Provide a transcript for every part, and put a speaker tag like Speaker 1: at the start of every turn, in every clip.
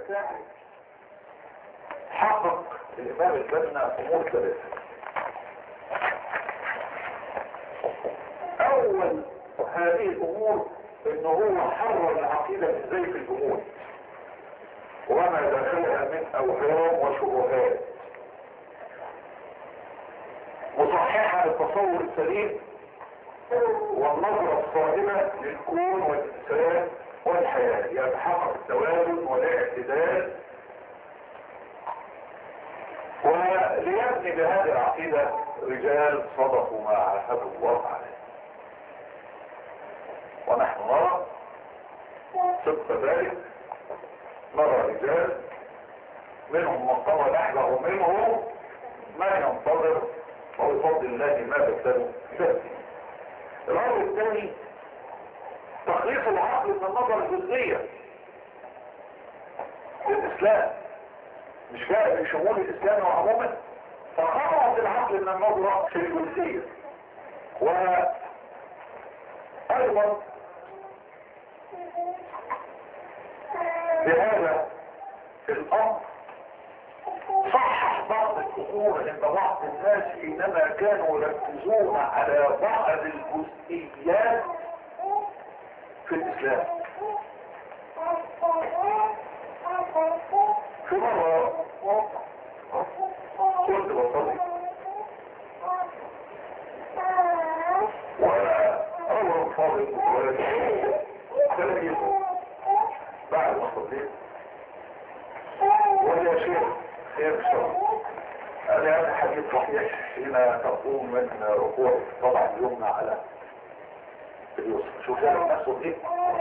Speaker 1: الثاني حقق الإمام البنا أمور ثلاثة أول هذه الأمور إنه هو حرر العقيدة من زيف الجمود وما دخلها من أوهام وشبهات مصححة للتصور السليم والنظرة الصائمة للكون والإنسان والحياة يتحقق التوازن والاعتدال وليبني بهذه العقيدة رجال صدقوا ما عاهدوا الله عليه ونحن نرى صدق ذلك نرى رجال منهم من قضى نحبه ومنهم ما ينتظر وبفضل الله ما بدلوا ذاته الامر الثاني تخليص العقل من النظر الجزئية للإسلام مش جاء بشمول الإسلام عموما فخلص العقل من النظرة في الجزئية وأيضا بهذا الأمر صحح بعض الأمور عند بعض الناس حينما كانوا يركزون على بعض الجزئيات في الإسلام في مرة كنت بصلي وأول فاضل ثلاثة بعد ما صليت ويا شيخ خير شر أنا هذا حديث صحيح حين تقوم من ركوع طبعا اليمنى على اليسر شوف يعني نفسه ايه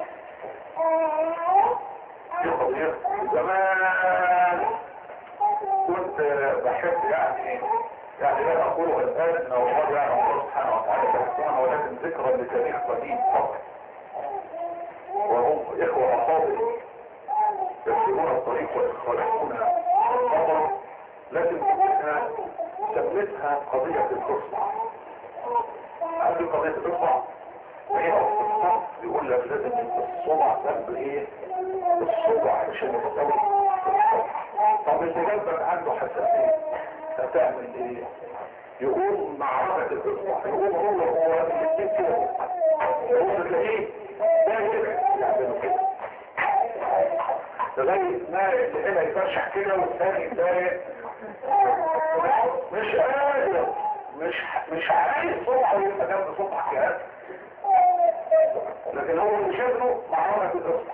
Speaker 1: في قضية زمان كنت بحب يعني يعني لا أقوله الآن إن الله يعني الله سبحانه وتعالى تحكمنا ولكن ذكرى لتاريخ قديم فقط وهم إخوة أفاضل يسيرون الطريق ويخالفون الخطر لكن سميتها سميتها قضية الإصبع قبل قضية الإصبع هي الإصبع يقول لك لازم الصبع جنب إيه الصبع عشان يتطور طب اللي جنبك عنده حساسية هتعمل إيه يقوم معركة الإصبع يقوم هو هو الاثنين كده يقوم تلاقيه ده يعملوا كده لغاية ما اللي هنا يفرشح كده والثاني يتضايق مش قادر مش مش عايز صبحه يبقى جنب صبحك يا لكن هو اللي شغله معانا في القصة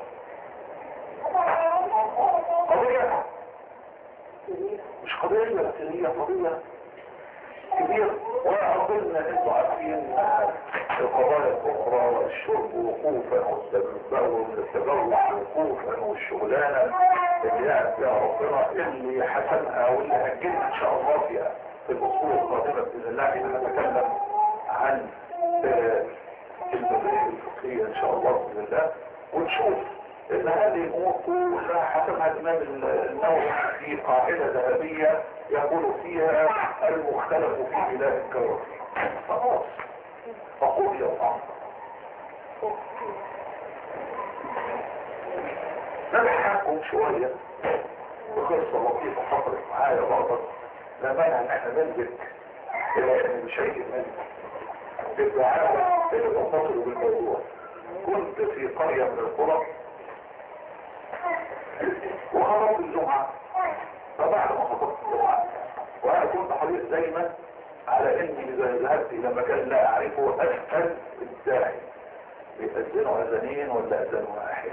Speaker 1: قضية مش قضية لكن هي قضية كبيرة وأظن انتوا عارفين القضايا الأخرى والشرب وقوفا والتبول والتبوع وقوفا والشغلانة اللي يعني فيها ربنا اللي حسنها واللي هجلنا إن شاء الله فيها في الأسبوع القادمة بإذن الله حين نتكلم عن المبادئ الفقهية إن شاء الله بإذن الله ونشوف ان هذه الامور كلها حسبها الامام النووي في قاعده ذهبيه يقول فيها المختلف في بلاد الكون خلاص فقضي الامر نضحككم شويه بقصه لطيفه حصلت معايا برضه لا مانع ان احنا نلجئ الى ان شيء من الدعاوى اللي تتصل بالموضوع كنت في قريه من القرى وخرجت الجمعة فبعد ما خطبت الجمعة وانا كنت حريص دايما على اني اذا ذهبت الى مكان لا اعرفه اسأل الداعي بيأذنوا اذانين ولا اذان واحد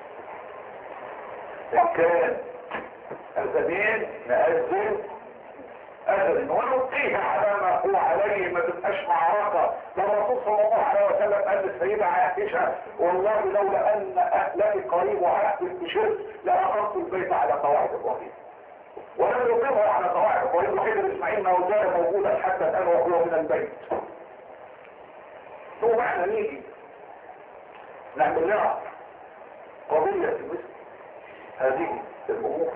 Speaker 1: ان كان اذانين نأذن اذن ونبقيه على ما هو عليه ما تبقاش معركة ده الرسول صلى الله عليه وسلم قال للسيدة عائشة والله لولا ان اهلك قريب وعهد بشرك لاقمت البيت على قواعد ابراهيم ولم يقيمه على قواعد ابراهيم وحيد اسماعيل ما زال موجودا حتى الان وهو من البيت ثم احنا نيجي نعمل لها قضية مثل هذه الامور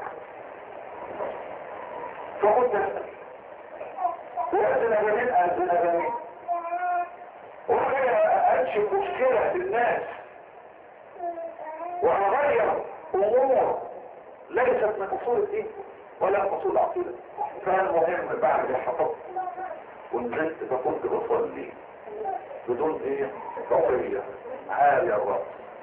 Speaker 1: فقلت اسأل وأذن أبنين أذن أبنين وأنا أنشئ مشكلة في الناس وأغير أمور ليست من اصول الدين ولا من اصول العقيده فالمهم بعد ما حفظت ونزلت فكنت بصلي بدون ايه طويله عالية الرأس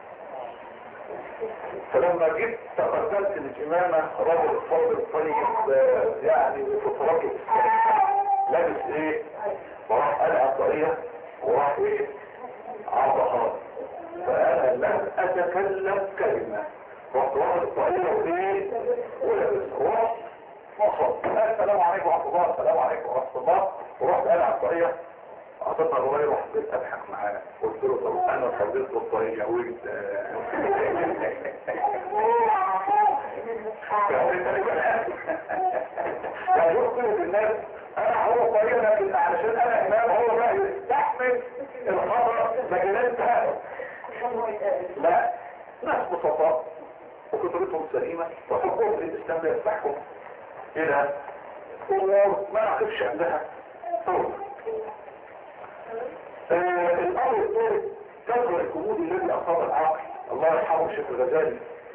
Speaker 1: فلما جيت تقدمت للإمامة رجل فاضل طيب يعني في طرق لابس ايه وراح قلعة طريقة وراح ايه عطهات فأنا لم أتكلم كلمة رحت واخد الطريقة وايه ولابس ورحت وصلت السلام عليكم ورحمة الله السلام عليكم ورحمة الله ورحت قلعة الطريقة اعطيتها الرواية رحت بيت اضحك معانا قلت له طب انا صليت بالطريقة وانت يعني يقول الناس انا هو طريقة لكن علشان انا امام هو بقى يستحمل الخطر لكن انت لا ناس بسطاء وكتبتهم سليمة وحكم الاسلام لا يفتحكم الى امور ما نعرفش عندها طول الامر الثالث كثر الجمود الذي اصاب العقل الله يرحمه الشيخ الغزالي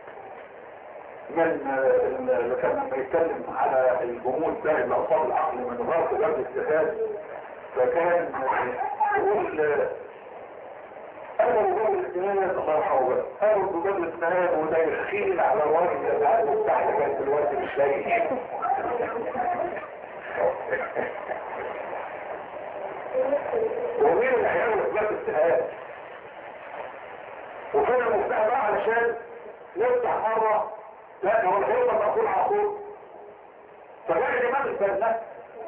Speaker 1: من اللي كان بيتكلم على الجمود ده اللي اصاب العقل من غرق جبل الاجتهاد فكان يقول انا بجبل الاجتهاد الله يرحمه انا بجبل الاجتهاد وده يخيل على الراجل اللي عنده تحت كان دلوقتي مش لاقي ومين اللي هيعمل اثبات اجتهاد وفين المفتاح بقى علشان نفتح مرة لا هو الحيطة مقول عقول فجاء الإمام البنا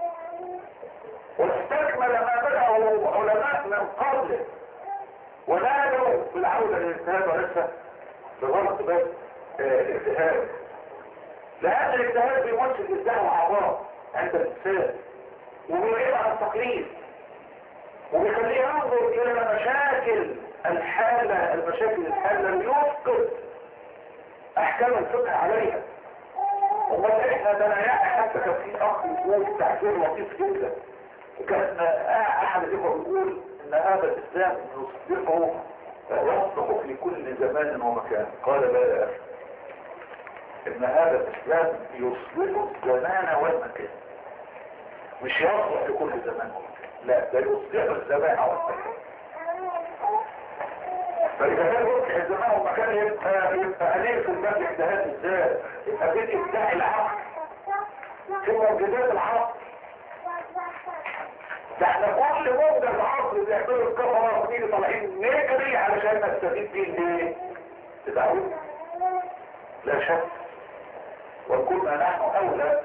Speaker 1: واستكمل ما بدأه علماء من قبله ونادوا بالعودة للاجتهاد ولسه بغلط بس اجتهاد لأن الاجتهاد بيمثل الإبداع والعطاء عند الإنسان وبيعيد عن التقليد وبيخليه ينظر الى مشاكل الحالة المشاكل الحالة يفقد احكام الفقه عليها وما احنا ده انا يعني حتى كان في اخ يقول تعبير لطيف جدا كان احد الاخوه بيقول ان هذا الاسلام يصبحه يصلح في كل زمان ومكان قال لا يا اخي ان هذا الاسلام يصلح الزمان والمكان مش يصلح في كل زمان ومكان لا ده يصلح الزمان والمكان فإذا كان يصلح الزمان والمكان يبقى يبقى عليه في الباب اجتهاد ازاي؟ يبقى بيت ابداع العقل في موجودات العقل ده احنا كل موجة العصر بيعملوا الكفرة ونيجي طالعين نجري علشان نستفيد بيه الايه؟ تدعوه لا شك وكنا نحن اولى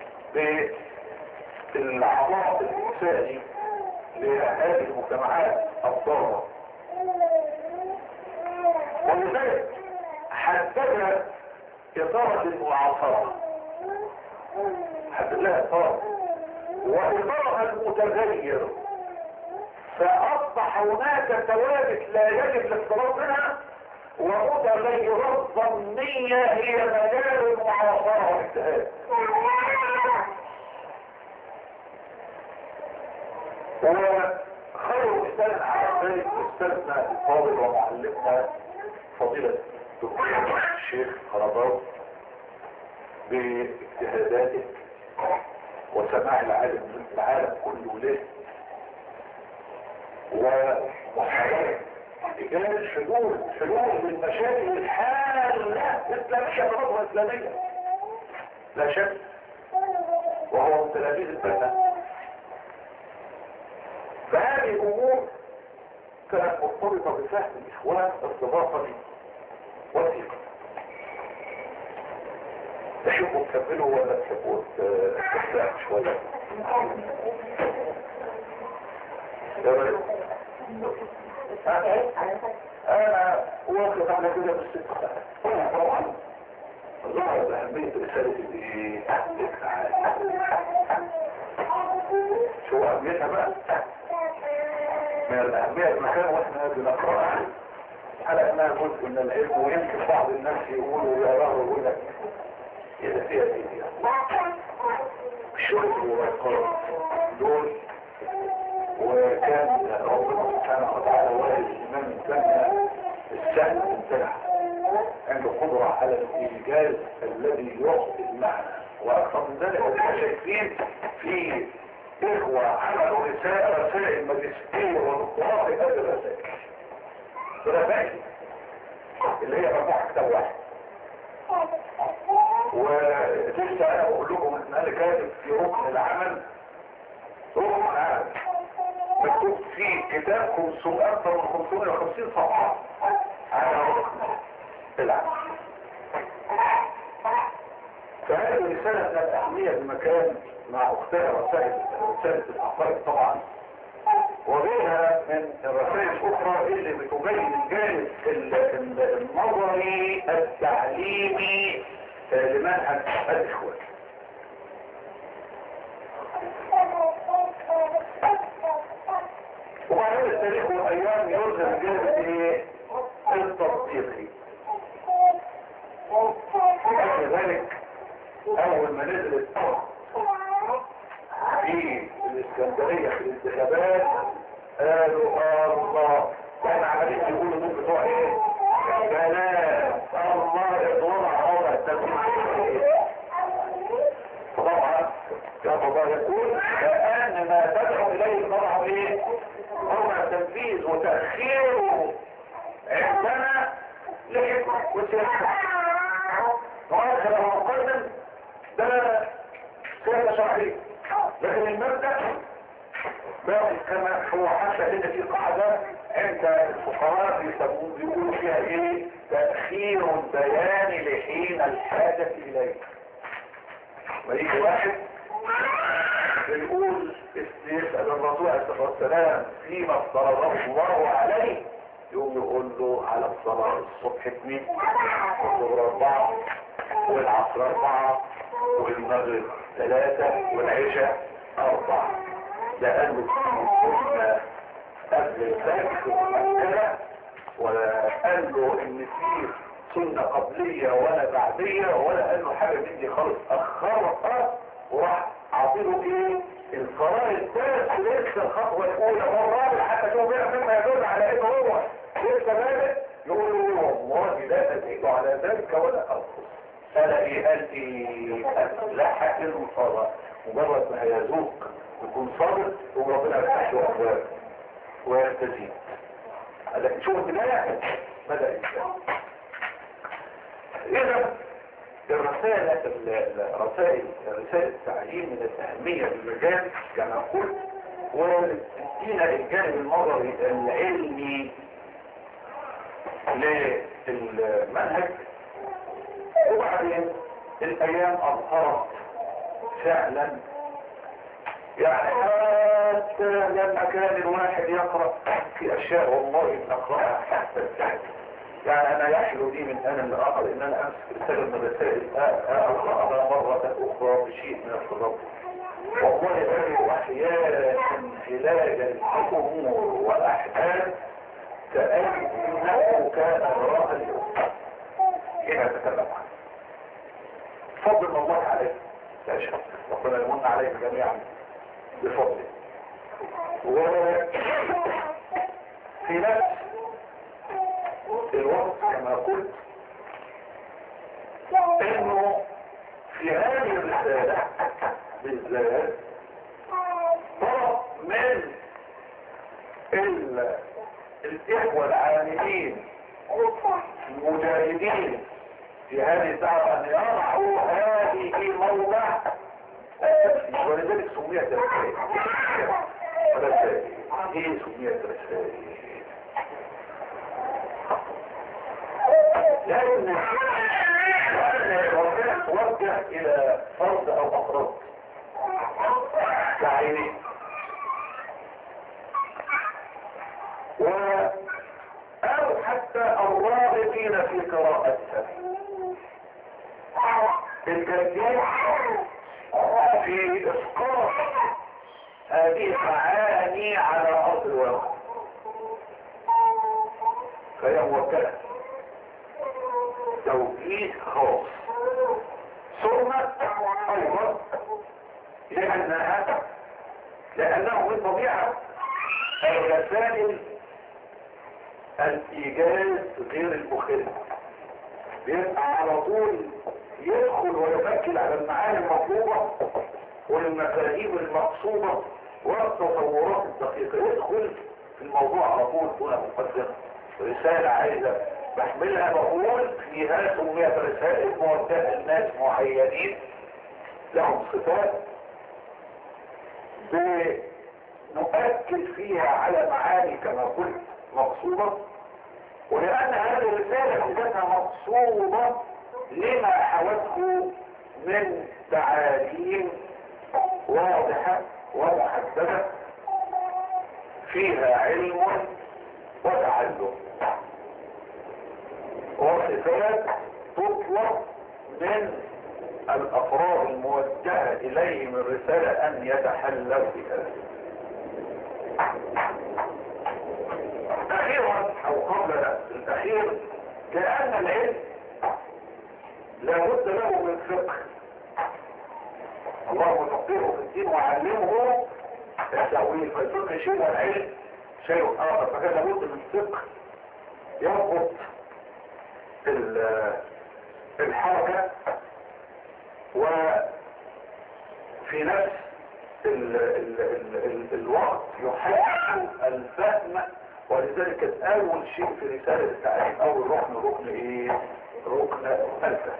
Speaker 1: بالعطاء الانساني لهذه المجتمعات الضارة ولذلك حددها إطارة المعاصرة حدد لها إطارة وإطارها المتغير فأصبح هناك ثوابت لا يجب الاختلاط منها ومتغيرات ظنية هي مجال المعاصرة والاجتهاد وخير مثال على ذلك استاذنا الفاضل ومعلمنا فضيلة الدكتور الشيخ خرباوي باجتهاداته وسماع العالم من العالم كله له وحياة إيجاد حلول حلول للمشاكل الحالة إسلامية برضه إسلامية لا شك وهو من تلاميذ البنا فهذه الأمور كانت مرتبطة بفهم الإخوان ارتباطا وثيقا تحبوا تكملوا ولا تحبوا تستحق شوية يا بني انا واخد على كده بالست طبعا الله بأهمية رسالة الايه شو اهميتها بقى من الاهمية المكان واحنا بنقرأها على انها جزء من العلم ويمكن بعض الناس يقولوا يا رب يقول لك يا ده فيها سيدي الشغل والقرار دول وكان ربنا سبحانه وتعالى والد الإمام الثانية السهل الممتنع عنده قدرة على الإيجاز الذي يعطي المعنى وأكثر من ذلك احنا شايفين في إخوة عملوا رسالة رسائل ماجستير ودكتوراه في هذه الرسائل رسائل اللي هي مجموعة كتاب واحد ولسه انا بقول لكم ان انا كاتب في ركن العمل ركن العمل مكتوب فيه كتاب 500 اكثر من 550 صفحه على ركن العمل فهذه رسالة من الأهمية بمكان مع أختها رسائل رسالة الأقارب طبعا وغيرها من الرسائل الأخرى اللي بتبين الجانب النظري التعليمي لمنهج الإخوان وبعدين التاريخ والأيام يلزم الجانب الايه؟ التطبيقي لذلك أول ما نزلت في الإسكندرية في الانتخابات قالوا آه الله كان عمالين يقولوا دول بتوع ايه؟ كلام الله يدور على وضع التنفيذ طبعا يا الله يقول كأن ما تدعو إليه الوضع ايه؟ وضع التنفيذ وتأخيره عندنا لحكمة وسياسة وآخر المقدم ده سياسة شرعية لكن المبدأ باقي كما هو حتى ان في قاعدة عند الفقراء بيسمون بيقولوا فيها ايه تأخير البيان لحين الحاجة اليه ويجي واحد بيقول يسأل الرسول عليه الصلاة والسلام فيما افترضه الله عليه يقوم يقول له على الصلاة الصبح اثنين والظهر اربعة والعصر اربعة والمغرب ثلاثة والعشاء اربعة لأنه كنا قبل الفجر مؤكدة ولا قال له ان في سنة قبلية ولا بعدية ولا قال له حاجة مني خالص اخرها وراح عطيله ايه القرار الثالث لسه الخطوة الاولى والرابع حتى شوف بقى مما يدل على انه هو لسه بادئ يقول له والله لا تزيد على ذلك ولا انقص قال ايه قال ايه افلح المصابة مجرد ما هيذوق يكون صادق وربنا يفتح له ابواب ويستزيد لكن شوف البداية بدأ الإنسان إذا الرسائل الرسائل رسائل التعليم من الأهمية للمجال كما قلت وتدينا الجانب النظري العلمي للمنهج وبعدين الأيام أظهرت فعلا يعني حتى لما كان الواحد يقرأ في أشياء والله نقرأها حتى السعد يعني أنا يحلو لي من أنا اللي أقل إن أنا أمسك رسالة من الرسائل أقرأها مرة أخرى بشيء من التضبط والله أجد أحيانا خلال الأمور والأحداث كأنه كان وراء اليوم هنا أتكلم عنه فضل الله عليك لا شك ربنا يمن عليك جميعا بفضله وفي نفس الوقت كما قلت انه في هذه الرسالة بالذات طلب من الاخوة العاملين المجاهدين في هذه الدعوة ان يرعوا هذه موضع ولذلك سميت رسائل رسائل ايه سميت رسائل لان ربنا توجه الى فرد او افراد كعينين و او حتى الراغبين في قراءتها التركيز في اسقاط هذه المعاني على ارض الواقع فهي موكله توجيه خاص ثم ايضا لانها لانه من طبيعه الرسائل الايجاز غير المخل بيبقى على طول يدخل ويفكر على المعاني المطلوبة والمفاهيم المقصودة والتصورات الدقيقة يدخل في الموضوع على طول دون مقدمة رسالة عايزة بحملها بقول فيها سميت رسائل موجهة لناس معينين لهم صفات بنؤكد فيها على معاني كما قلت مقصودة ولأن هذه الرسالة ذاتها مقصودة لما حوته من تعاليم واضحة ومحددة فيها علم وتعلم وصفات تطلب من الافراد الموجهة اليهم الرسالة ان يتحلوا بها اخيرا او قبل الاخير لان العلم لابد له من فقه الله يفقهه في الدين وعلمه التأويل فالفقه شيء والعلم شيء اخر فكان لابد من فقه يربط الحركة وفي نفس ال ال ال ال الوقت يحقق الفهم ولذلك اول شيء في رسالة التعليم اول ركن ركن ايه ركن الفهم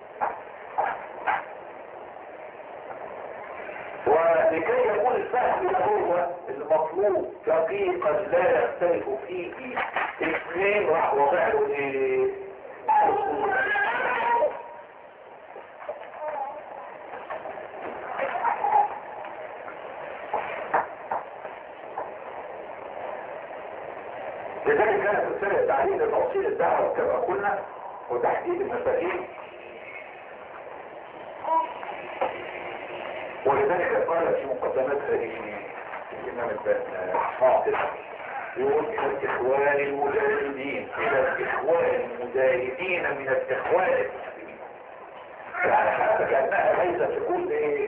Speaker 1: ولكي يكون الفهم هو المطلوب دقيقا لا يختلف فيه اثنين راح وضع له ايه لذلك كانت رسالة التعليم لتوصيل الدعوة كما قلنا وتحديد المفاهيم ولذلك قال في مقدمتها الإمام الحافظ يقول إلى الإخوان المجاهدين إلى الإخوان المجاهدين من الإخوان المسلمين يعني حتى كأنها ليست تقول إيه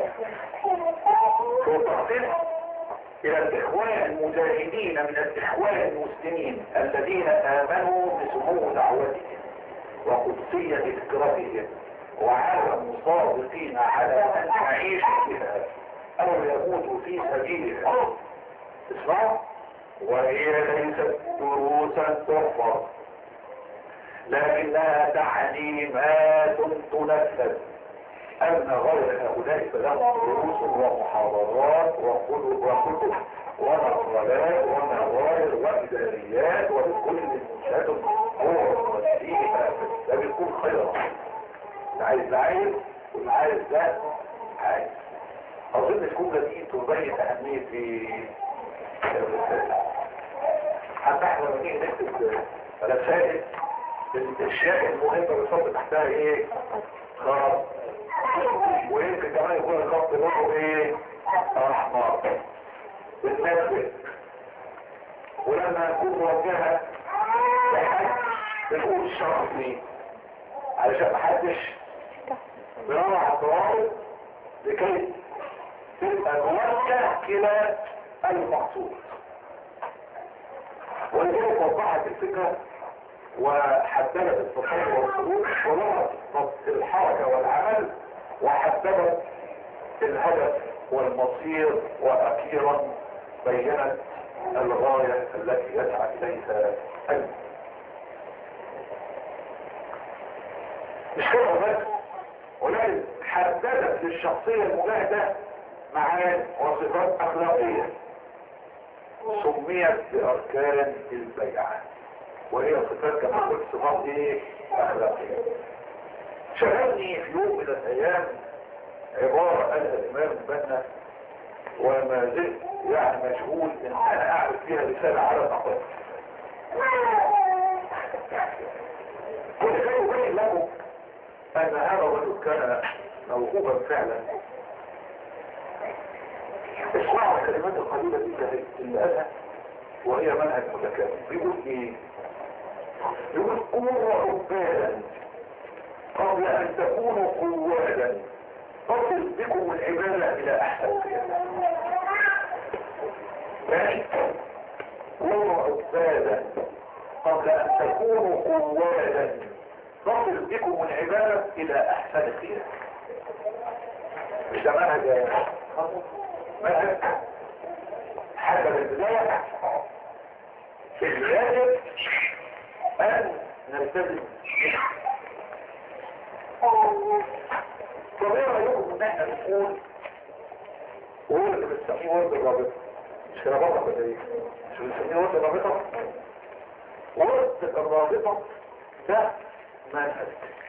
Speaker 1: تطلق إلى الإخوان المجاهدين من الإخوان المسلمين الذين آمنوا بسمو دعوتهم وقدسية فكرتهم وعالم صادقين على أن نعيش بها أو يموت في سبيلها اسمعوا وهي ليست دروسا تحفظ لكنها تعليمات تنفذ أن غير هؤلاء فلهم دروس ومحاضرات وكتب وكتب ونظرات ونظائر وإداريات ولكل منشأة هو فيها ده بيكون خيرا اللي عايز ده عايز واللي عايز ده عايز أظن الجملة دي تبين أهمية الرسالة حتى احنا لما نيجي نكتب رسائل الاشياء المهمة بنحط تحتها ايه؟ خط ويمكن كمان يكون الخط لونه ايه؟ احمر بتنبه ولما نكون موجهة لحد بنقول شخصي علشان محدش بنضع الضوابط لكي تبقى موجه الى المقصود ولذلك وضحت الفكرة وحددت التصور والسلوك وربطت الحركة والعمل وحددت الهدف والمصير واخيرا بينت الغاية التي يسعى اليها المسلم مش كده بس ولكن حددت للشخصية المجاهدة معاني وصفات اخلاقية سميت باركان البيعة وهي صفات كما قلت صفات ايه اخلاقية شغلني في يوم من الايام عبارة قالها الامام البنا وما زلت يعني مشغول ان انا اعرف فيها رسالة على الاقل ولكي يبين لكم ان هذا الرجل كان موهوبا فعلا اسمعوا الكلمات القليلة دي اللي قالها وهي منهج متكامل بيقول ايه يقول قوة عبادا قبل ان تكونوا قوادا تصل بكم العبادة الى احسن قيادة ماشي قوة عبادا قبل ان تكونوا قوادا تصل بكم العبادة الى احسن قيام مش ده منهج منهج حاجة بالبداية الواجب ان نلتزم طب ايه رايكم ان احنا نقول وهو اللي بنسميه ورد الرابطه مش رابطه ولا ايه مش بنسميه ورد الرابطه ورد الرابطه ده منهج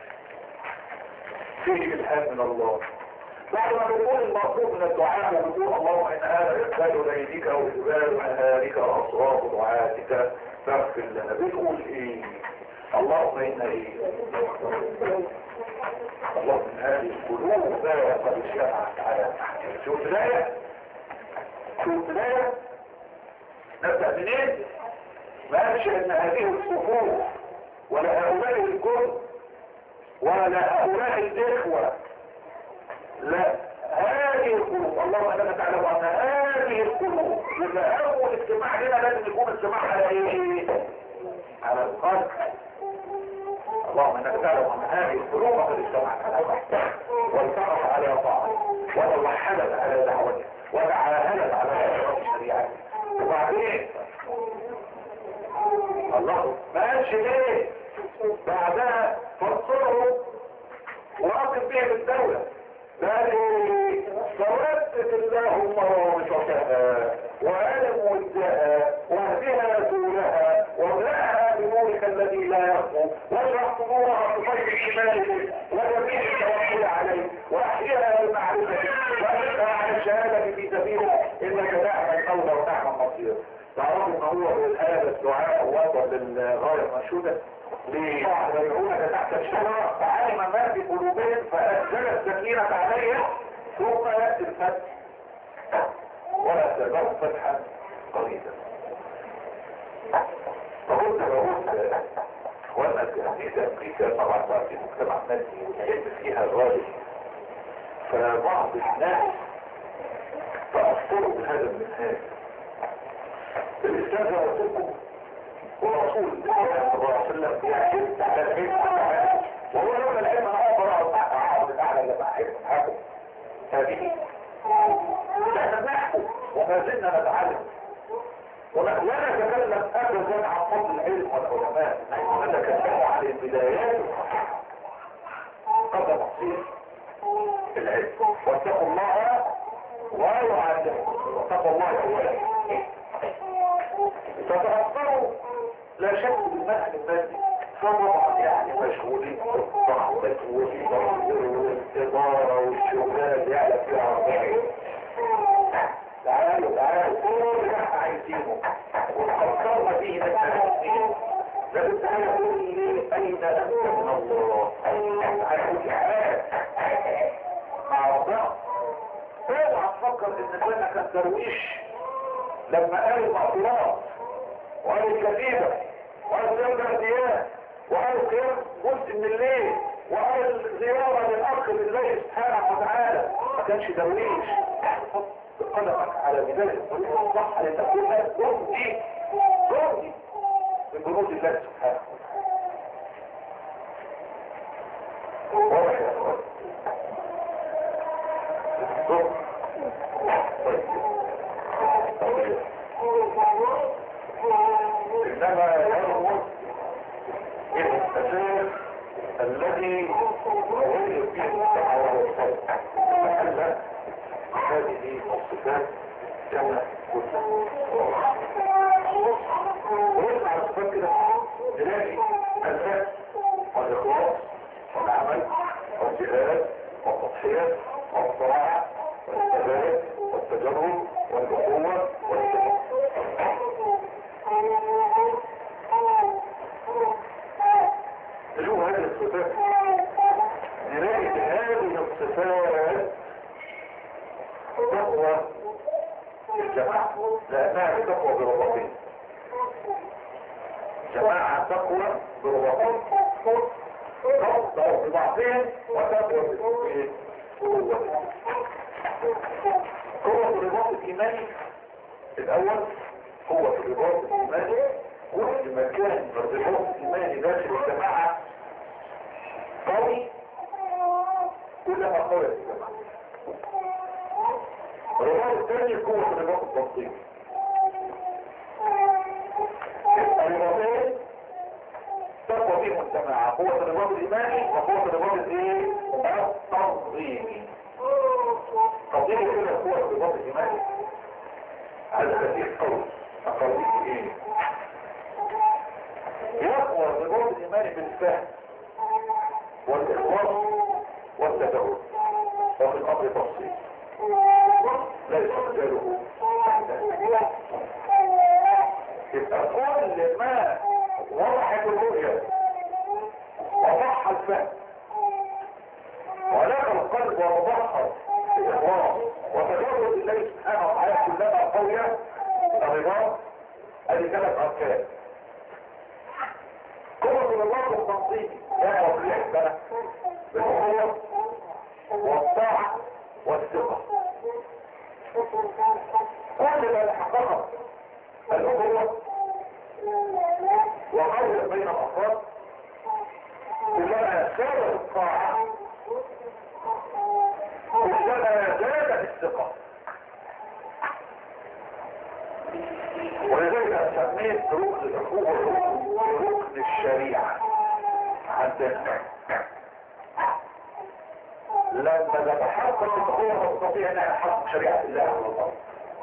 Speaker 1: فيه الهام من الله بعد ما بنقول المطلوب من الدعاء وبنقول اللهم ان هذا يحتاج اليك واجبال مهارك واصوات دعاتك فاغفر لنا بنقول ايه اللهم ان ايه اللهم ان هذه القلوب لا قد اجتمعت على شوف بدايه شوف بدايه نبدا منين ما قالش ان هذه الصفوف ولا هؤلاء الكل ولا هؤلاء الاخوه لا هذه القلوب اللهم انك تعلم ان هذه القلوب يبقى اول اجتماع لنا لازم يكون اجتماع على ايه على القلب اللهم انك تعلم ان هذه القلوب قد اجتمعت على الرحمة والتقت على طاعتك وتوحدت على دعوتك وتعاهدت على دعوة شريعتك وبعدين الله ما قالش ليه بعدها فانصروا واقف بهم الدولة بل فوثت اللهم ومشركها وعلم ودها واهدها سولها واملأها بنورك الذي لا يخفو واشرح صدورها بخير الشمال وجميع التوكل عليه واحيها بمعرفتك واشرها على الشهادة في سبيلك انك نعم المولى ونعم النصير تعرفوا ان هو هذا الدعاء وصل للغاية المنشودة ليدعونك تحت الشجرة فعلم ما في قلوبهم فأنزل السكينة عليهم ثم يأتي الفتح ولا تزال فتحا قريبا فقلت بقول اخوانا في امريكا طبعا بقى في مجتمع مادي وتحب فيها الراجل فبعض الناس تأثروا بهذا المنهاج الإسلام زي ما قلت لكم ورسول الله صلى الله عليه وسلم يحب على العلم وهو لولا العلم انا اقدر اقعد الاعلى لما احب حاكم هذه نحن نحكم وما زلنا نتعلم ولا نتكلم ابدا عن فضل العلم والعلماء نحن نتكلم عن البدايات قبل تحصيل العلم واتقوا الله ويعلمكم واتقوا الله اولا فتأثروا لا شك بالمثل المادي فطبعا يعني مشغولين بالضغط والإدارة والشغلات يعلم فيها ربعين تعالوا تعالوا كل ما احنا عايزينه وفكرنا فيه نتنسين لازم تعالى قول لي أين أنت من الله على كل حال مع ربنا اوعى تفكر ان كنا كان درويش لما قال المقبولات وقال الكتيبة وقال صيام الأديان وقال قيام جزء من الليل وقال زيارة للأخ لله سبحانه وتعالى ما كانش درويش حط قدمك على بداية الطريق الصح لتكون جندي جندي من جنود الله سبحانه وتعالى واضح يا اخوان انما يرمز الى الاساس الذي يغير فيه المجتمع والصوت لان هذه الصفات كما قلنا ونسمع الصفات كده نلاقي الفهم والاخلاص والعمل والجهاد والتضحيات والصراحه والثبات والتجرد والأخوة والثبات نشوف هذه الصفات نلاقي هذه الصفات تقوى الجماعة لأنها تقوى برباطين جماعة تقوى برباطين تقوى ببعضهم وتقوى بقوة قوة الرباط الإيماني الأول قوة الرباط الإيماني كل ما كان الرباط الإيماني داخل الجماعة كلها قوية يا جماعة الرباط الثاني قوة الرباط التنظيمي الرباطين تقوى فيه مجتمع قوة الرباط الإيماني وقوة الرباط الإيه؟ التنظيمي تنظيمي كده قوة الرباط الإيماني هذا كثير قوي أقوى إيه؟ يقوى الرباط الإيماني بالفهم والإخلاص والتدور وفي الأمر تفصيل ليس مجاله يبقى كل ما وضحت الرؤية وضح الفهم ولكن القلب ومضحر الإخلاص وتجرد الله سبحانه وتعالى كلها قوية الرضا هذه ثلاث أركان قوة الرضا والتنظيم دعوة بالإحسان بالقوة والطاعة والثقة كل ما حققت الأخوة وقول بين الأفراد كلما زادت الطاعة كلما زادت الثقة ولذلك سميت ركن الأخوة ركن الشريعة عندنا لما تتحقق الأخوة تستطيع أن تحقق شريعة الله على الأرض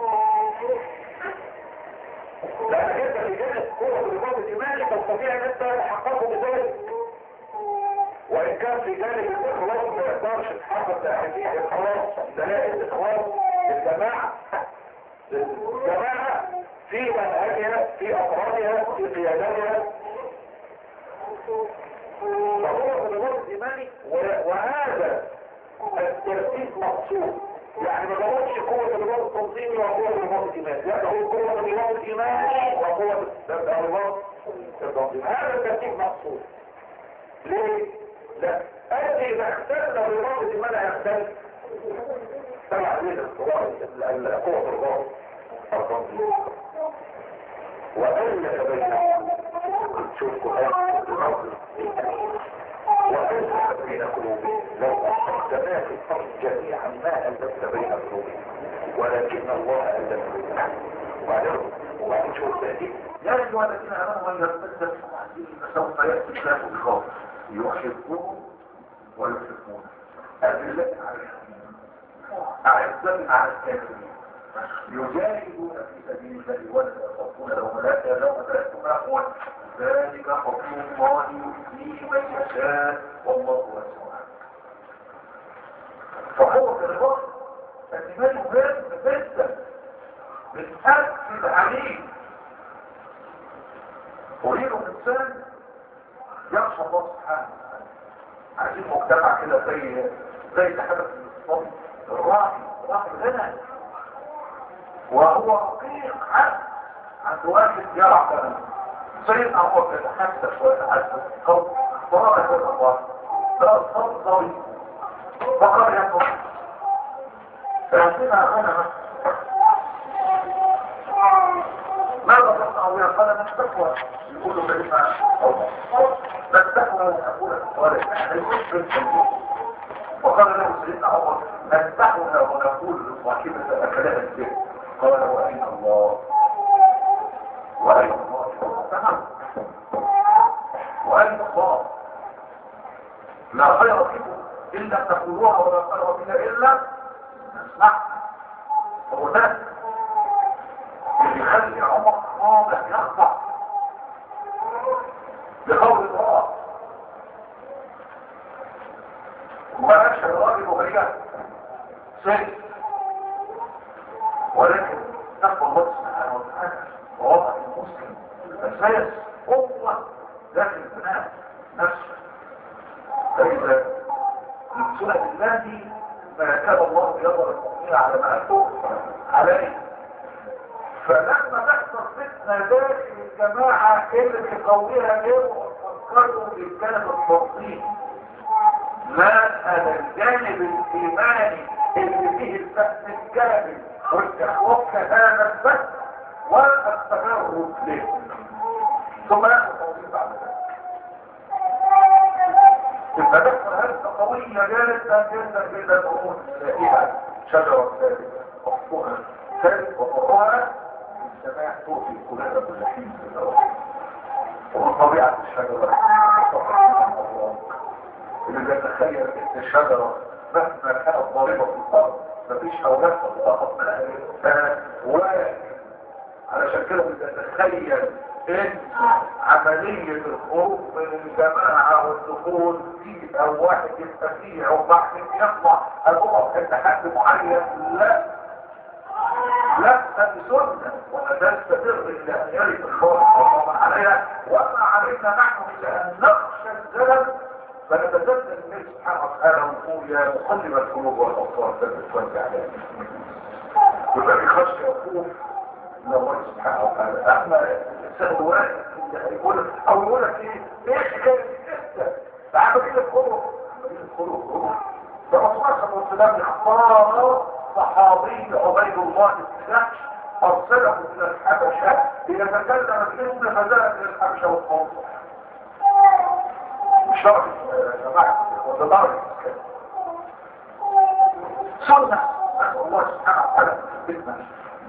Speaker 1: لأنك أنت في جانب قوة الرباط الإيماني تستطيع أن أنت تحققه بذلك وإن كان في جانب الإخلاص ما يقدرش تحقق تأهيل الإخلاص دلائل الإخلاص الجماعة الجماعة في منهجها في أفرادها في قيادتها فهو الرباط الإيماني وهذا الترتيب مقصود يعني ما ضربش قوة الرباط التنظيمي وقوة الرباط الإيماني لا هو قوة الرباط الإيماني وقوة الرباط التنظيمي هذا الترتيب مقصود ليه؟ لا أنت إذا اختلنا الرباط الإيماني هيختلف تبع ليه قوة الرباط التنظيمي وألف بينهم شوف قرآن الرب وألف بين قلوبهم لو أحرقت ما في الأرض جميعا ما ألفت بين قلوبهم ولكن الله ألف بينهم وبعدين وبعدين شوف تأتي
Speaker 2: يا أيها الذين آمنوا من يرتد فسوف يأتي الله بقوم يحبهم ويحبون أذلة عليهم أعزة على الكافرين يجاهدون في سبيل الله ولا يخافون لهم لا لهم لا يقول ذلك فضل الله يؤتيه من يشاء والله واسع فهو في الوقت الإيمان مهم جدا بتأكد عليه أريد إنسان يخشى الله سبحانه وتعالى عايزين مجتمع كده زي زي تحدث الاقتصاد الراعي راعي الغنى وهو رقيق عبد عند واحد يرى سيدنا هو يتحدث ويتحدث قول ضربة الله لا الصوت قوي فقال يقول فيعطينا غنمة ماذا تصنع يا قال من تقوى يقول له كلمة من تقوى أقول الولد يقول وقال له سيدنا عمر من تقوى ونقول لصاحبة أكلها البيت قال وأين الله وأين الله تمام وأين الله لا خير فيكم إلا تقولوها ولا خير فينا إلا نسمع وهناك اللي يخلي عمر واضح يخضع بقول الله وما أشهد راجل وغيره سيد ولكن تقوى الله سبحانه وتعالى ووضع المسلم الأساس قوة داخل البناء نفسه فإذا من سنة الله ما كان الله يضر المؤمنين على ما أنتم عليه فلما تحصل فتنة داخل الجماعة اللي بيقويها غير وفكروا بالجانب التنظيم ما هذا الجانب الإيماني اللي فيه الفهم الكامل والإخلاص هذا البث والتفرد له ثم يأخذ توضيح بعد ذلك المدخل هذه قوية جدا جدا جدا تكون تلاقيها شجرة ثالث أصلها ثالث وفرعها السماء تؤتي كلها كل حين في الأرض ومن طبيعة الشجرة اللي بيتخيل ان الشجرة مهما كانت ضاربة في الأرض مفيش أولاد تتطبق ولا علشان كده بتتخيل ان عملية الخروج من الجماعة والدخول في او واحد يبقى فيه او بعد يطلع الامر عند حد معين لا لا هذه سنة وما تستمر الى ان يرد الخالق وطبعا عليها وما علينا نحن الا ان نخشى الزلل فنتزلزل النبي سبحانه وتعالى ونقول يا مقلب القلوب والابصار ثبت وانت على يبقى في خشيه وخوف من الله سبحانه وتعالى احنا الانسان واحد يقول او يقول لك ايه ايه حكايه انت بعد كده الخروج عمليه الخروج ده رسول الله صلى الله عليه وسلم اختار صحابي عبيد الله بن جحش ارسله الى الحبشه ليتكلم الاسم فذهب الى الحبشه والقوم مش شرط يا جماعه وده درجه سنه نسال الله سبحانه وتعالى بالمنزل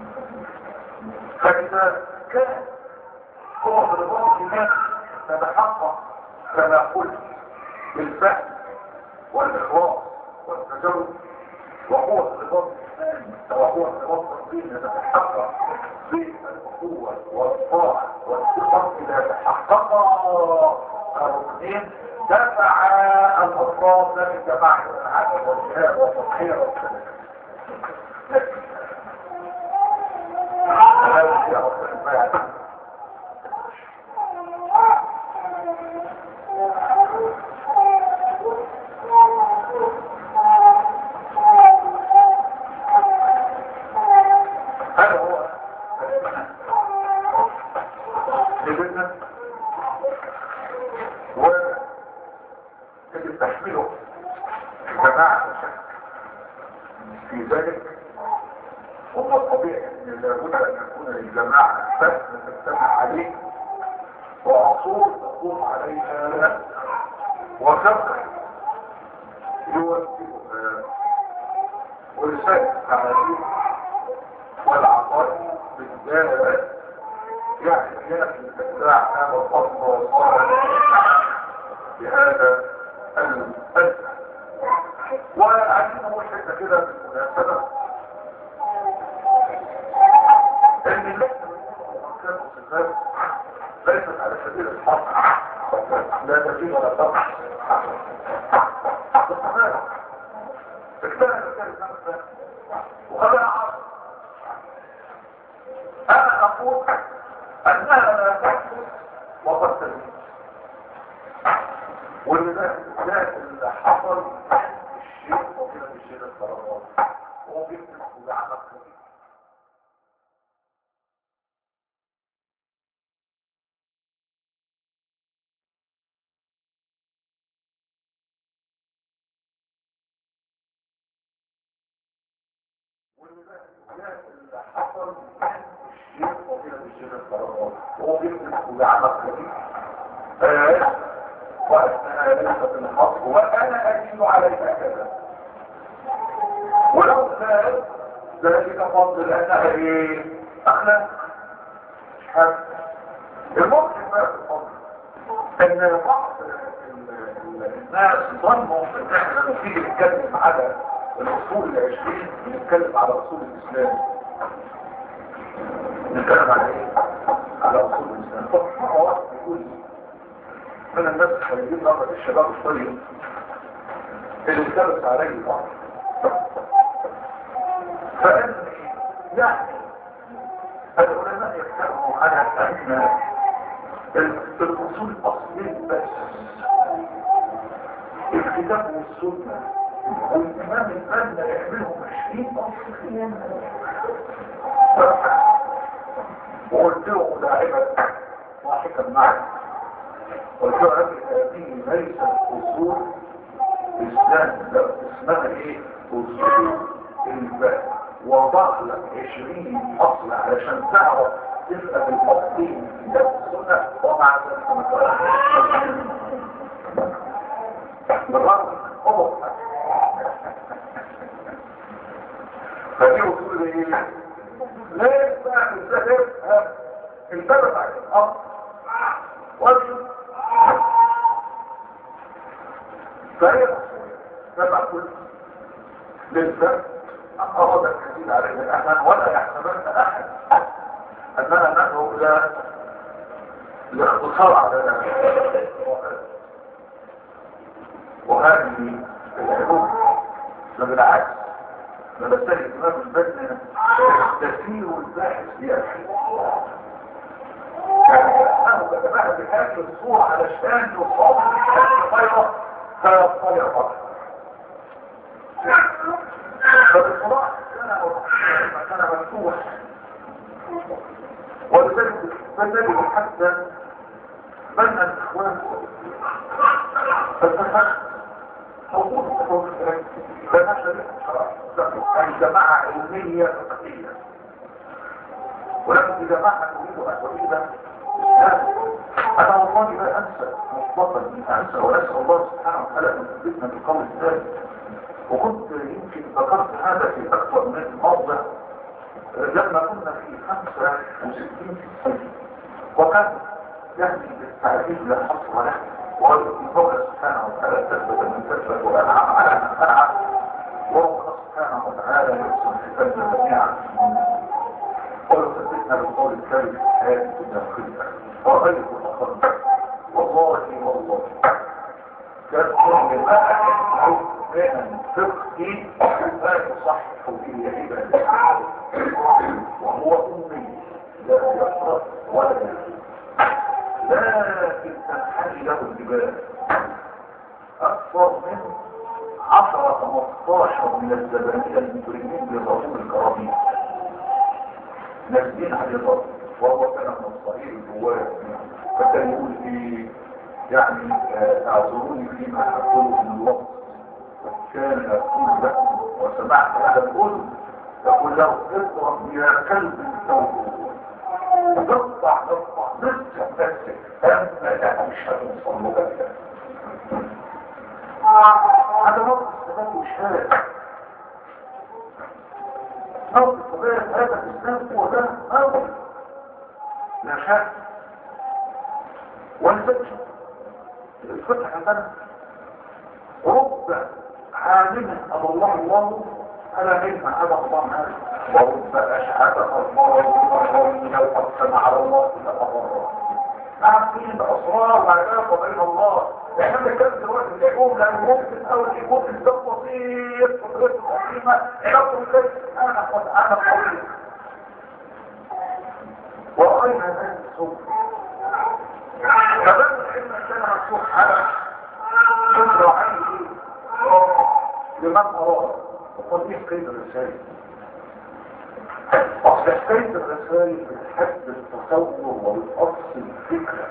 Speaker 2: فإذا كان قوة رضا الناس تتحقق كما قلت بالفهم والإخلاص والتجرب وقوة رضا وقوة رضا الدين تتحقق بالأخوة والطاعة والثقة إذا تحقق الركنين دفع الأفراد من جماعة العدل والجهاد والتضحية والسلام هذا هو لبنى وتجب تحميله جماعة في ذلك هو الطبيعي ان لابد ان يكون للجماعة فهم تجتمع عليه وعصور تقوم عليها وفقه يوجهها ولسان التعاليم والعقائد بالذات يعني هي في الاتباع هذا الفضل والصالح بهذا الفن وعايزين نقول حته كده بالمناسبه ان اللي كان صفات ليست على سبيل الحق لا تزيد ولا تنقص اجتهد كان نفسه وخلع عصر انا اقول انها لا تحدث وقد تزيد ولذلك اللي حصل الشيء وكده الشيء الضرورات هو بيفتح ويعمل كبير ولذلك اللي حصل الشيء وكده الشيء الضرورات هو بيفتح ويعمل كبير وأثناء ليست الحق وأنا أجد عليها كذا ولو كان ذلك فضل لأنها إيه؟ أخلاق حد الممكن ما في الفضل أن بعض الناس ظنوا أن احنا نيجي نتكلم على الأصول العشرين نتكلم على أصول الإسلام نتكلم على إيه؟ على أصول الإسلام فمرة واحد يقول من الناس الخارجين نظر الشباب الطيب اللي اتدرس عليه الأمر فإن يعني العلماء يتكلموا على أن الأصول الأصلية بس الكتاب والسنة والإمام الأدنى يعملهم 20 أصل وقلت له دائما واحدا معي قلت له هذه ليست أصول إسلام لا اسمها إيه أصول الباب وضع لك 20 أصل علشان تعرف تفهم الأصلين في كتاب السنة ومع ذلك ما بالرغم من حبه فدي وصول ايه ليه بقى الزهر انتبه على الامر وجه فهي سبع كل للفرد أراد الكثير عليه الأهل ولا يحسبن أحد أننا ندعو إلى الاختصار على ذلك وهذه الحدود بالعكس فبالتالي الإمام البدن تسير الباحث في الحدود أنه يتباهى بهذه الصورة علشان يصاب بهذه غيره فيطلع فقط فبالصراحة كان كان مفتوح ولذلك فالنبي حتى بنى الإخوان فالتفاق موجود فنحن الجماعة علمية فقهية ولكن إذا ما نريد أن أريد أنا والله لا أنسى مطلقا أنسى وأسأل الله سبحانه وتعالى أن يثبتنا بالقول الثاني وكنت يمكن ذكرت هذا في أكثر من موضع لما كنا في 65 في الصيف وكان يعني بالتعريف لا حصر له والله سبحانه وتعالى تثبت من تثبت وأنعم على من أنعم وربنا سبحانه وتعالى يحسن حسابنا جميعا ويثبتنا بالقول الكريم في هذه الدنيا الخلقة وغير الآخر والله والله كان كل ما أحد بين الفقه لا يصح به عباده وهو أمي لا يقرأ ولا يكتب لكن تنحني له الجبال أكثر من عشرة 15 من الزبانية المجرمين للرسول الكرامين نازلين على الأرض وهو كان من الصحيح الجواد فكان يقول لي يعني اعذروني فيما أقوله من الوقت كان يقول لكم وسمعت هذا القول يقول له اضرب يا كلب الثوب تقطع تقطع نصف بس أما لا مش هتوصل له أبدا هذا موقف استفاد وشهاد موقف استفاد هذا الإسلام هو ده موقف لا شك ولذلك الفتح عندنا رب عالم أبو الله الله على علم هذا الله عالم ورب أشهد الله لو قسم على الله لأبره عارفين بأسرار وعلاقة بين الله احنا بنتكلم دلوقتي بنلاقيهم لأنه ممكن أول يكون الزم بسيط فكرته قديمة علاقته ازاي سبحانه وتعالى قوية ورأينا ذلك الصبح فبدأ الحلم كان مفتوح على كل عينه لمن أراد وقد ايه قيد الرسائل اصل قيد الرسائل بتحد التصور والاصل الفكرة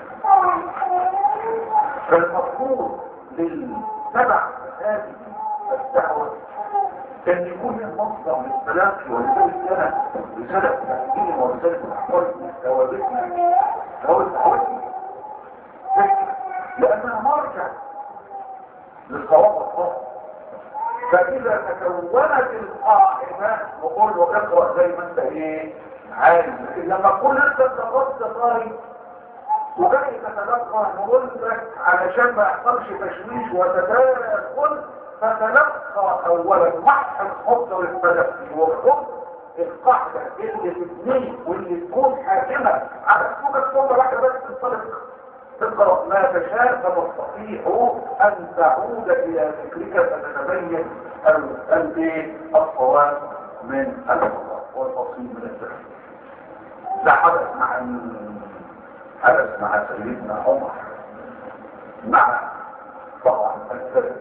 Speaker 2: فالمفروض للتبع هذه الدعوة كان يكون المصدر للتلاقي ولذلك كانت رسالة تحكيم ورسالة الأحوال ثوابتنا ثوابتنا لأنها مرجع للصواب والصواب فإذا تكونت القاعدة نقول له اقرأ زي ما انت ايه عايز لكن لما تكون انت تغطى قاري وجاي تتلقى نقول لك علشان ما يحصلش تشويش وتداخل فتلقى اولا محح الخط والتلقي وخط القاعدة اللي تبنيه واللي تكون حاكمة على سوق الصورة واحدة بس تنطلق تقرأ ما تشاء فتستطيع أن تعود إلى فكرك فتتبين الصواب من الخطأ والفصيل من التفكير ده حدث مع حدث مع سيدنا عمر مع طبعا الفرق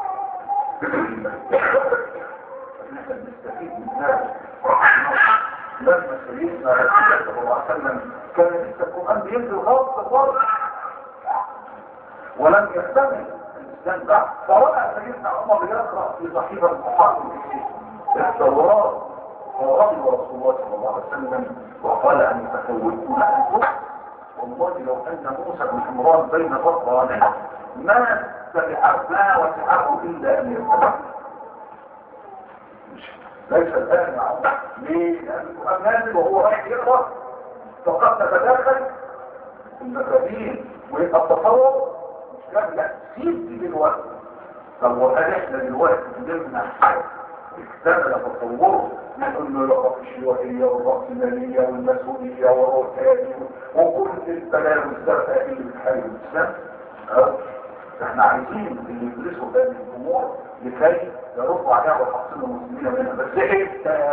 Speaker 2: نحن نستفيد من هذا لما سيدنا رسول الله صلى الله عليه وسلم كان لسه القرآن بينزل خاصة خالص ولم يحتمل الإنسان ده فرأى سيدنا عمر يقرأ في صحيفة المحاكم التوراة فغضب رسول الله صلى الله عليه وسلم وقال أن تفوتون أنتم والله لو أن موسى بن عمران بين ظهرانه ما سبحه ما وسعه الا ان يتبع ليس الان يا عم ليه؟ لانه نازل وهو رايح يقرا فقد تتدخل المفاهيم ويبقى التصور مش كامل لا سيب دي دلوقتي طب وهل احنا دلوقتي قدرنا حد اكتمل تصوره نقول له يقف الشيوعية والرأسمالية والمسؤولية والرؤسانية وكل البلاوي الزرقاء اللي بتحارب الإسلام أه؟ احنا عايزين اللي يدرسوا هذه الأمور لكي يردوا عليها ويحصلوا المسلمين منها بس ايه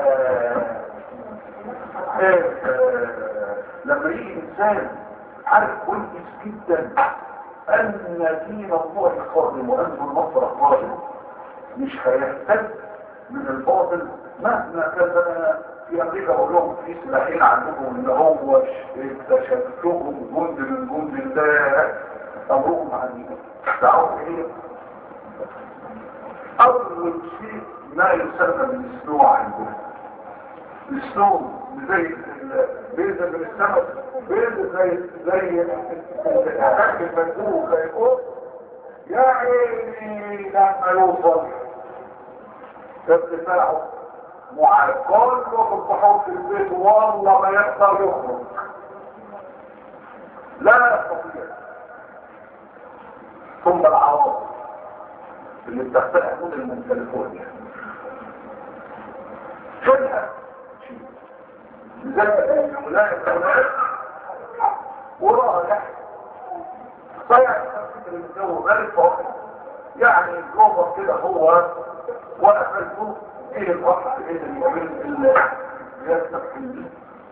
Speaker 2: ايه لما يجي انسان عارف كويس جدا ان دين الله قادم وان النصر قادم مش هيحتاج من الباطل مهما كان في امريكا اقول لهم في سلاحين عندكم ان هو اكتشفتهم جند من جند الله امرهم عندكم تعرفوا ايه اول شيء ما يسمى بالسنو عندنا السنو زي بينزل من السمك بينزل زي زي الحاج المنبوه زي القط يا عيني لما يوصل ارتفاعه معرقان وبالبحور في البيت والله ما يقدر يخرج لا يستطيع ثم العواصف اللي بتختلف من كاليفورنيا فجأة زي الولاية الأولاد وراها صيع الجو بارد فوق يعني الجوبر كده هو وقفلته ايه الوقت ايه اليومين اللي يستقيم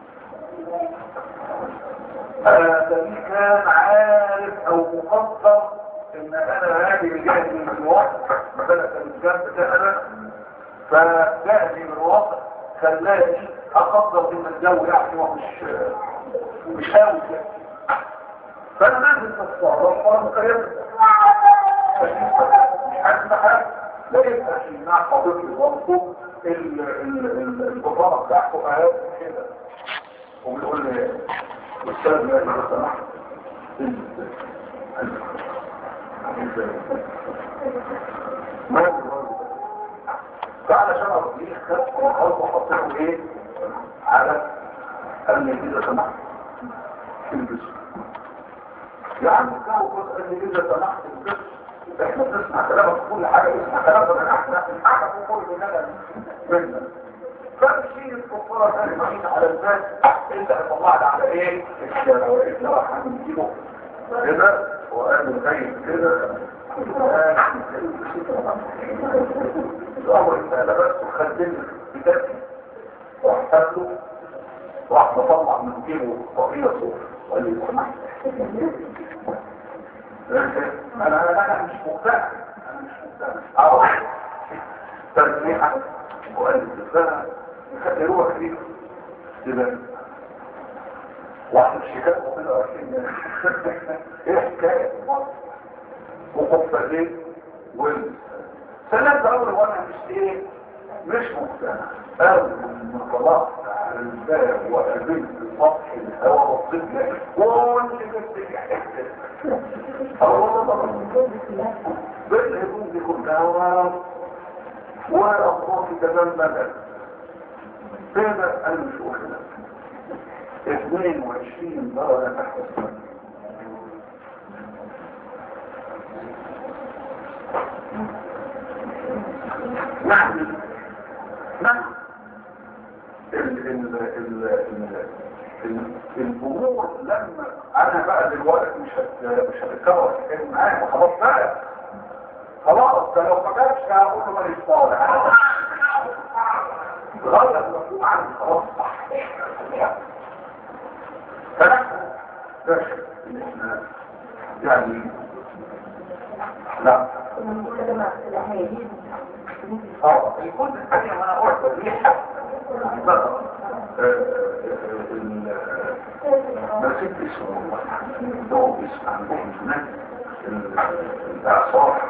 Speaker 2: آدمي كان عارف او مقدر ان انا هذه الجهد من الوقت مثلا الجهد ده انا فجهدي من الوقت خلاني اقدر ان الجو يعني مش مش قوي كده فانا نازل في الصعود وانا مقيم مش حاسس حاجه لا يبقى في مع حضرتك برضه البطاقه بتاعته اهي كده وبيقول لي استاذ لا لو سمحت فعلشان ارضيه خدت وحاولت احطه ايه على قال لي كده سمحت البسه يا عم كانوا قال لي كده سمحت البسه احنا بنسمع كلامك في كل حاجه بنسمع كلامك من احنا الحاجه في كل مننا منا فمشي الكفار ثاني ماشيين على الناس انت هتطلعنا على ايه الشارع واحنا راح نجيبه كده وقال زي كده الامر السهل بس وخدمني بتاعتي واحتاج له راح مطلع من جيبه طريقه صوف وقال لي سمحت انا انا مش مقتنع انا مش مقتنع اه تسميحه وقال لي يخدروها كتير كده واحد الشكاية وكده ايه حكاية وقفتين وال سلام ده اول وانا مش ايه مش مقتنع اول ما طلعت على الباب وقابلت سطح الهواء بصيت لك كل جبت الله طبعا بالهدوم دي كلها والاطراف تمام مدد كده انا مش واخد 22 درجة تحت الصفر نحن نحن ال ال ال ال الامور لما انا بقى دلوقتي مش هت مش هتتكرر الحكايه معايا خلاص بقى خلاص ده لو ما جابش هقول له ماليش طالع غير المفهوم عندي خلاص صح فنحن يعني لا اه الكل الثانية ما انا قلت الريحة بقى ما ست اسمه لو اسم عندهم هناك الاعصار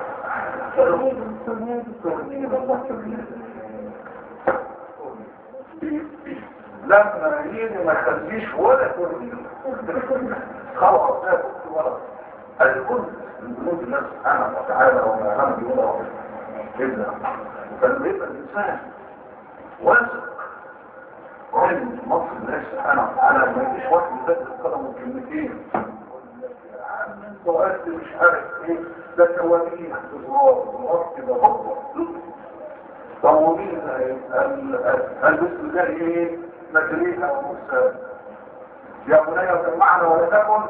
Speaker 2: لما يجي ما يخليش ولا تورنيدو خلاص لا ولا الكل من جنود الله سبحانه وتعالى وما هم بيقول إلا فلما يبقى الإنسان واثق وعلم مصر الله سبحانه وتعالى ما يجيش واحد يبدل قدمه كلمتين انت وقت مش عارف ايه ده توابين احتضار وقت كده بطل طوابين البسم الله ايه مجريها وموسى يا بني وجمعنا ولا تكن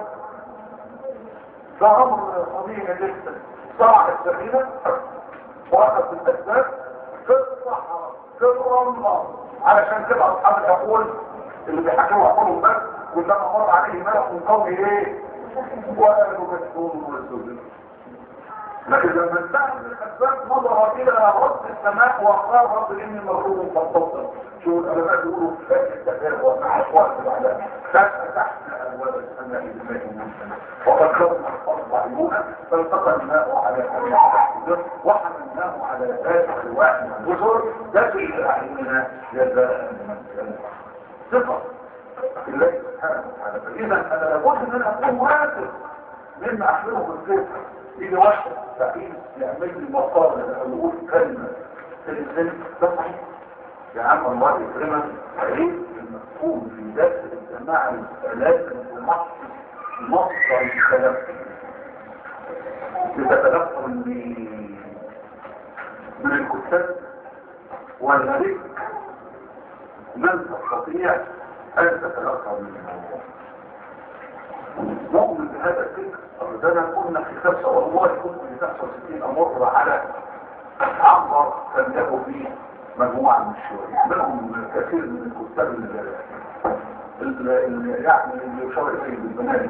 Speaker 2: ده امر طبيعي جدا صاع السفينه واخذ الاسباب في الصحراء في الرمله علشان كده اصحاب العقول اللي بيحكموا عقولهم بس كلما مر عليه ملك من قومه ايه وقالوا مسؤول ورسول لكن لما انتهى من الاسباب نظر الى رب السماء وقال رب اني مغلوب فانتصر شو العلماء بيقولوا فاكر التفاهم وقع وقت بعدها فتح ابواب السماء بماء منزل وقد كرم الارض عيونا فالتقى الماء على حمل وحملناه على ذات الواح والجزر تجري اعيننا جزاء من ثقه الله سبحانه وتعالى فاذا انا لابد ان انا اكون واثق مما احمله بالفكر يجي واحد فقير يعمل لي مقال انا بقول كلمه تلزم ده صحيح يا عم الله يكرمك عيب المفهوم في ذات الجماعه لازم نص مصدر التلقي يتتلقى من من الكتاب والملك لن تستطيع ان تتلقى منه نؤمن بهذا الفكر ده انا كنا في خمسة والله كنت في 65 امر على عنبر كان له فيه مجموعة من الشيوعية منهم كثير من الكتاب اللي يعني اللي يشار اليه بالبنات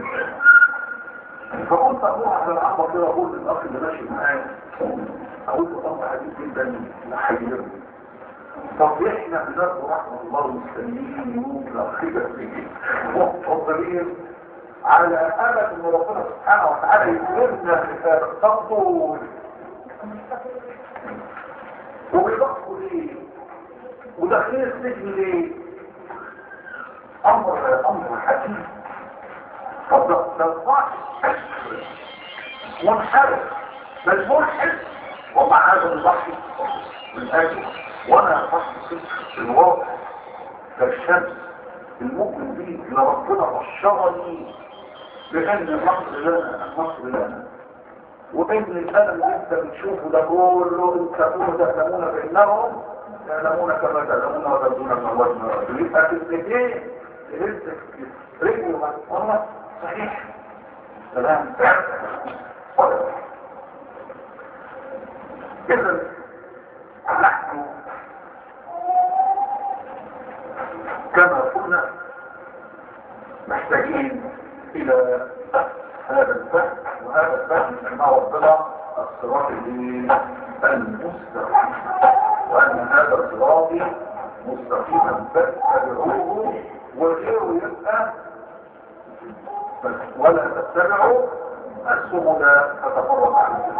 Speaker 2: فقلت اروح على العنبر كده اقول للاخ اللي ماشي معايا اقول له امر عجيب جدا يحيرني طب احنا بنرجو رحمه الله المسلمين يوم الاخيره فيه مفضلين على امل ان ربنا سبحانه وتعالى يكرمنا في التطور وبيضحكوا ليه وداخلين السجن ليه امر امر حكيم طب ده ده منحرف بل ملحد ومع هذا نضحي من اجل وانا اضحي في الواقع كالشمس المؤمن به ان ربنا بشرني بان مصر لنا مصر لنا وان الالم اللي انت بتشوفه ده كله ان تكونوا تعلمون بانهم يعلمون كما تعلمون وتبدون ما وجنا يبقى كلمتين رزق رجل والله صحيح سلام اذا نحن كما قلنا محتاجين الى هذا الفهم وهذا الفهم ان ربنا الصراط المستقيم وان هذا الصراط مستقيما فاتبعوه وغيره يبقى ولا تتبعوا السبل فتفرق عنكم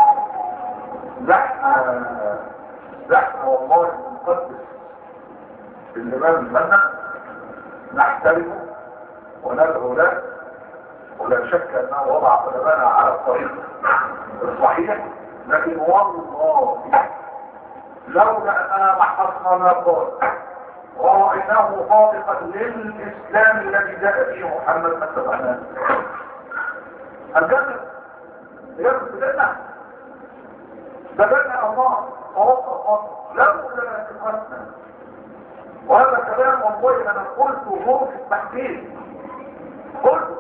Speaker 2: نحن نحن والله نقدس الامام المنع نحترمه وندعو له ولا شك انه وضع قدمنا على الطريق الصحيح لكن والله لولا اننا محصنا ما قال ورأيناه خاطئا للإسلام الذي جاء فيه محمد ما اتبعناه الجنة يرد الجنة ده جنة الله فوق خاطئ لولا اتقنا وهذا كلام والله انا قلته في التحديد قلته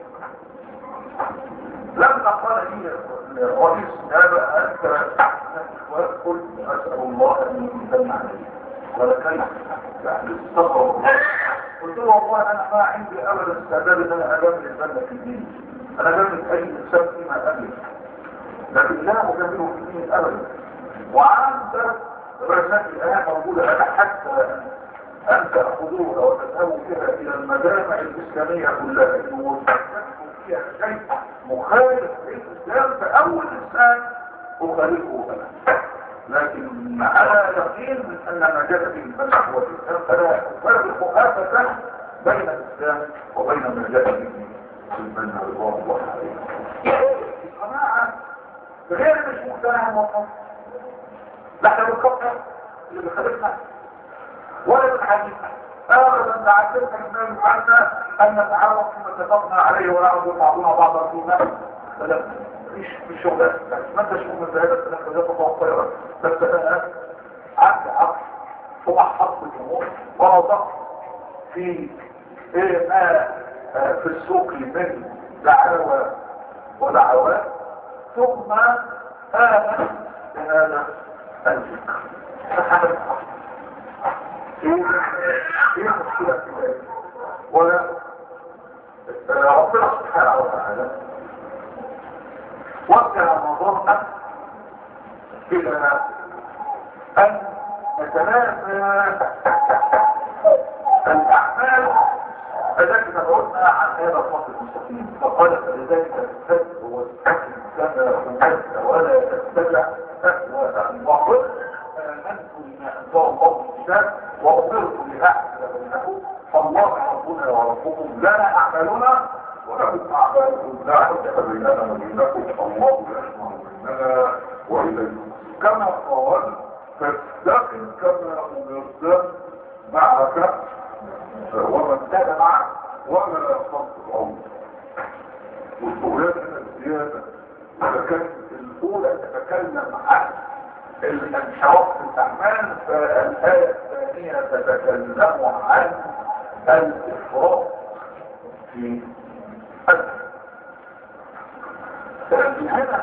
Speaker 2: لما قال لي الرئيس هذا انت قلت اسال الله ان يمتن علي ولكن يعني الصبر قلت له والله انا ما عندي ابدا استعداد ان انا اجامل البلد في الدين انا جامل اي انسان فيما املك لكن لا اجامله في الدين ابدا وعند رسائل الايات موجوده انا حتى ان تاخذوها وتذهبوا بها الى المجامع الاسلاميه كلها انه فيها شيء مخالف للاسلام فاول انسان اخالفه انا لكن على يقين من ان ما جاء به الفتح والاسلام فلا افرق ابدا بين الاسلام وبين ما جاء به في المنهج الله عليه قناعة غير مش مقتنع موقف لا احنا بنكفر اللي بيخالفنا ولا بنحدثنا ابدا نعلمك من يفعلنا ان نتعاون فيما اتفقنا عليه ونعبد بعضنا بعضا فيما لا مش مش شغلات ما انتش مؤمن بهذا الكلام ده تتوقع بس انا عندي عقل واحفظ الامور ونظر في ايه ما في السوق من دعاوى ودعوات ثم آمن بهذا الفكر فحدث ايه ايه مشكلة في ذلك ولا ربنا سبحانه وتعالى وجه نظرنا الى ان نتنازل الاعمال التي تدعونا عن هذا الصف المستقيم فقال فلذلك الفجر والحكم كما أمت ولا تتبع أهواء الباطل آمنت بما أنزل الله في الكتاب وأمرت لأعمل بينكم فالله ربنا وربكم لنا أعمالنا ولكم أعمالكم لا حجة بيننا وبينكم الله يجمع بيننا وإليه كما قال فاستقم كما أمرت معك ومن كان معك ولا يصدق الأمر والسؤال هنا الزيادة إذا كانت الأولى تتكلم عن الانحراف في الأعمال فالآية الثانية تتكلم عن الإفراط في الأمر هنا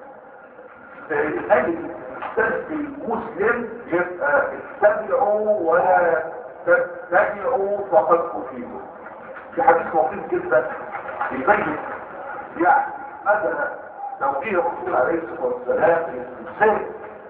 Speaker 2: نجد السلف المسلم يبقى اتبعوا ولا تتبعوا فقد كفيتوا في حديث لطيف جدا يبين يعني مثلا توجيه الرسول عليه الصلاه والسلام الاستمساك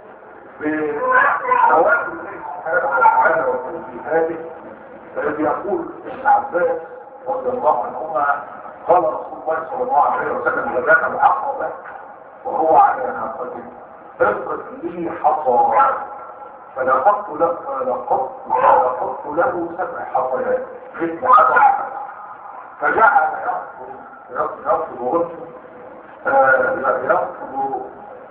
Speaker 2: بثواب الله سبحانه وتعالى وتوجيهاته الذي يقول ابن عباس رضي الله عنهما قال رسول الله صلى الله عليه وسلم لذاك العقبه وهو على ناقته ارقد لي حصى فلقدت له فلقدت فلقدت له سبع حصيات مثل حصى فجعل يرفض يرفض غرفه يرفض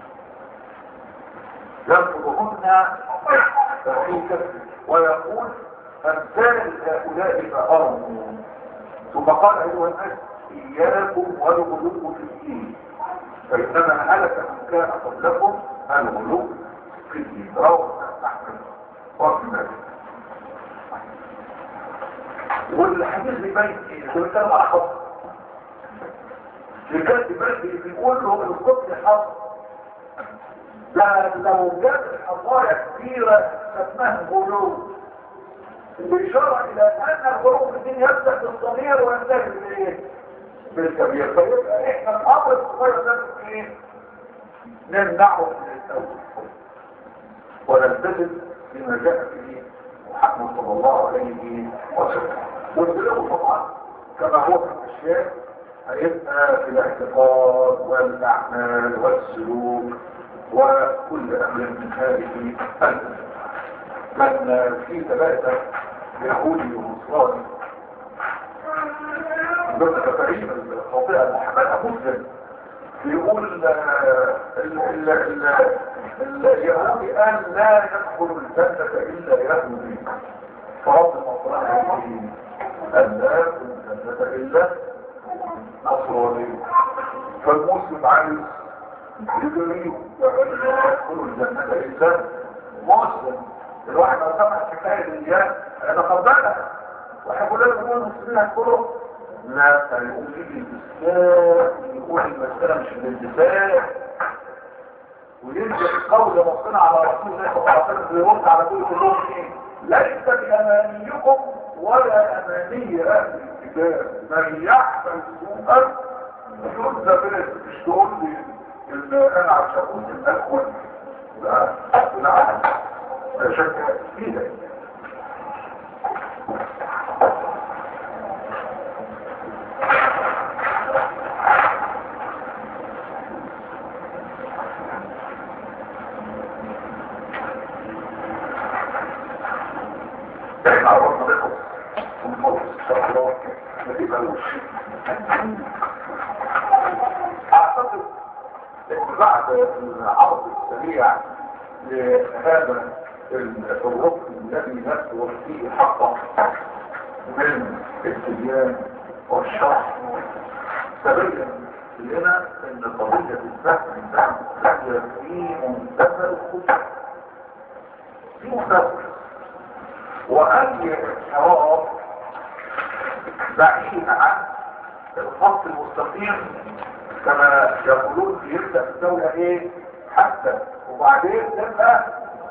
Speaker 2: يرفضهن في كفه ويقول امثال هؤلاء فارموا ثم قال ايها الناس اياكم والغلو في الدين فانما هلك من كان قبلكم الغلو في الدين رواه احمد وفي مالك والحديث بيبين ايه هو كان على خط اللي كان بيبين بيقول له القدس حصل ده لو جاب الحصايا كبيرة سماها غلو الإشارة إلى أن الغلو في الدين يبدأ بالصغير وينتهي بالإيه؟ بالكبير فيبقى إحنا الأمر الصغير ده إيه؟ نمنعه من الأول ونلتزم بما جاء به محمد صلى الله عليه وسلم والبلوغ طبعا كما هو في الاشياء هيبقى في الاعتقاد والاعمال والسلوك وكل امر من هذه من في ثلاثه يهودي ونصراني بس تقريبا الخاطئه اللي حملها مسلم بيقول ال ال ال اليهودي قال لا يدخل الجنة إلا يهودي فرب المصران يقول قال لا يدخل الجنة إلا نصراني فالمسلم عايز يدري يدخل الجنة إلا مسلم الواحد لو سمع الحكاية دي يتقبلها واحد يقول لازم يقول المسلمين هيدخلوا لا يقول لي الإسلام يقول المسألة مش الانتفاع ويرجع القول مصنع على رسول الله صلى الله عليه وسلم ويرد على كل كلهم ايه ليس بأمانيكم ولا أماني أهل الكتاب من يحمل سوءا يجوز بلا مش تقول لي ان انا عشان اقول الاخوة لا لا لا شك في ذلك احنا عرفنا لكم ونخلص ان شاء الله ما تبقاش اعتقد بعد العرض السريع لهذا الركن الذي نذكر فيه حقا من التبيان والشرح تبين لنا ان قضية الفهم ده هي في منتهى الخطر في منتهى واي انحراف بعيد عن الخط المستقيم كما يقولون يبدأ الدولة ايه حتى وبعدين تبقى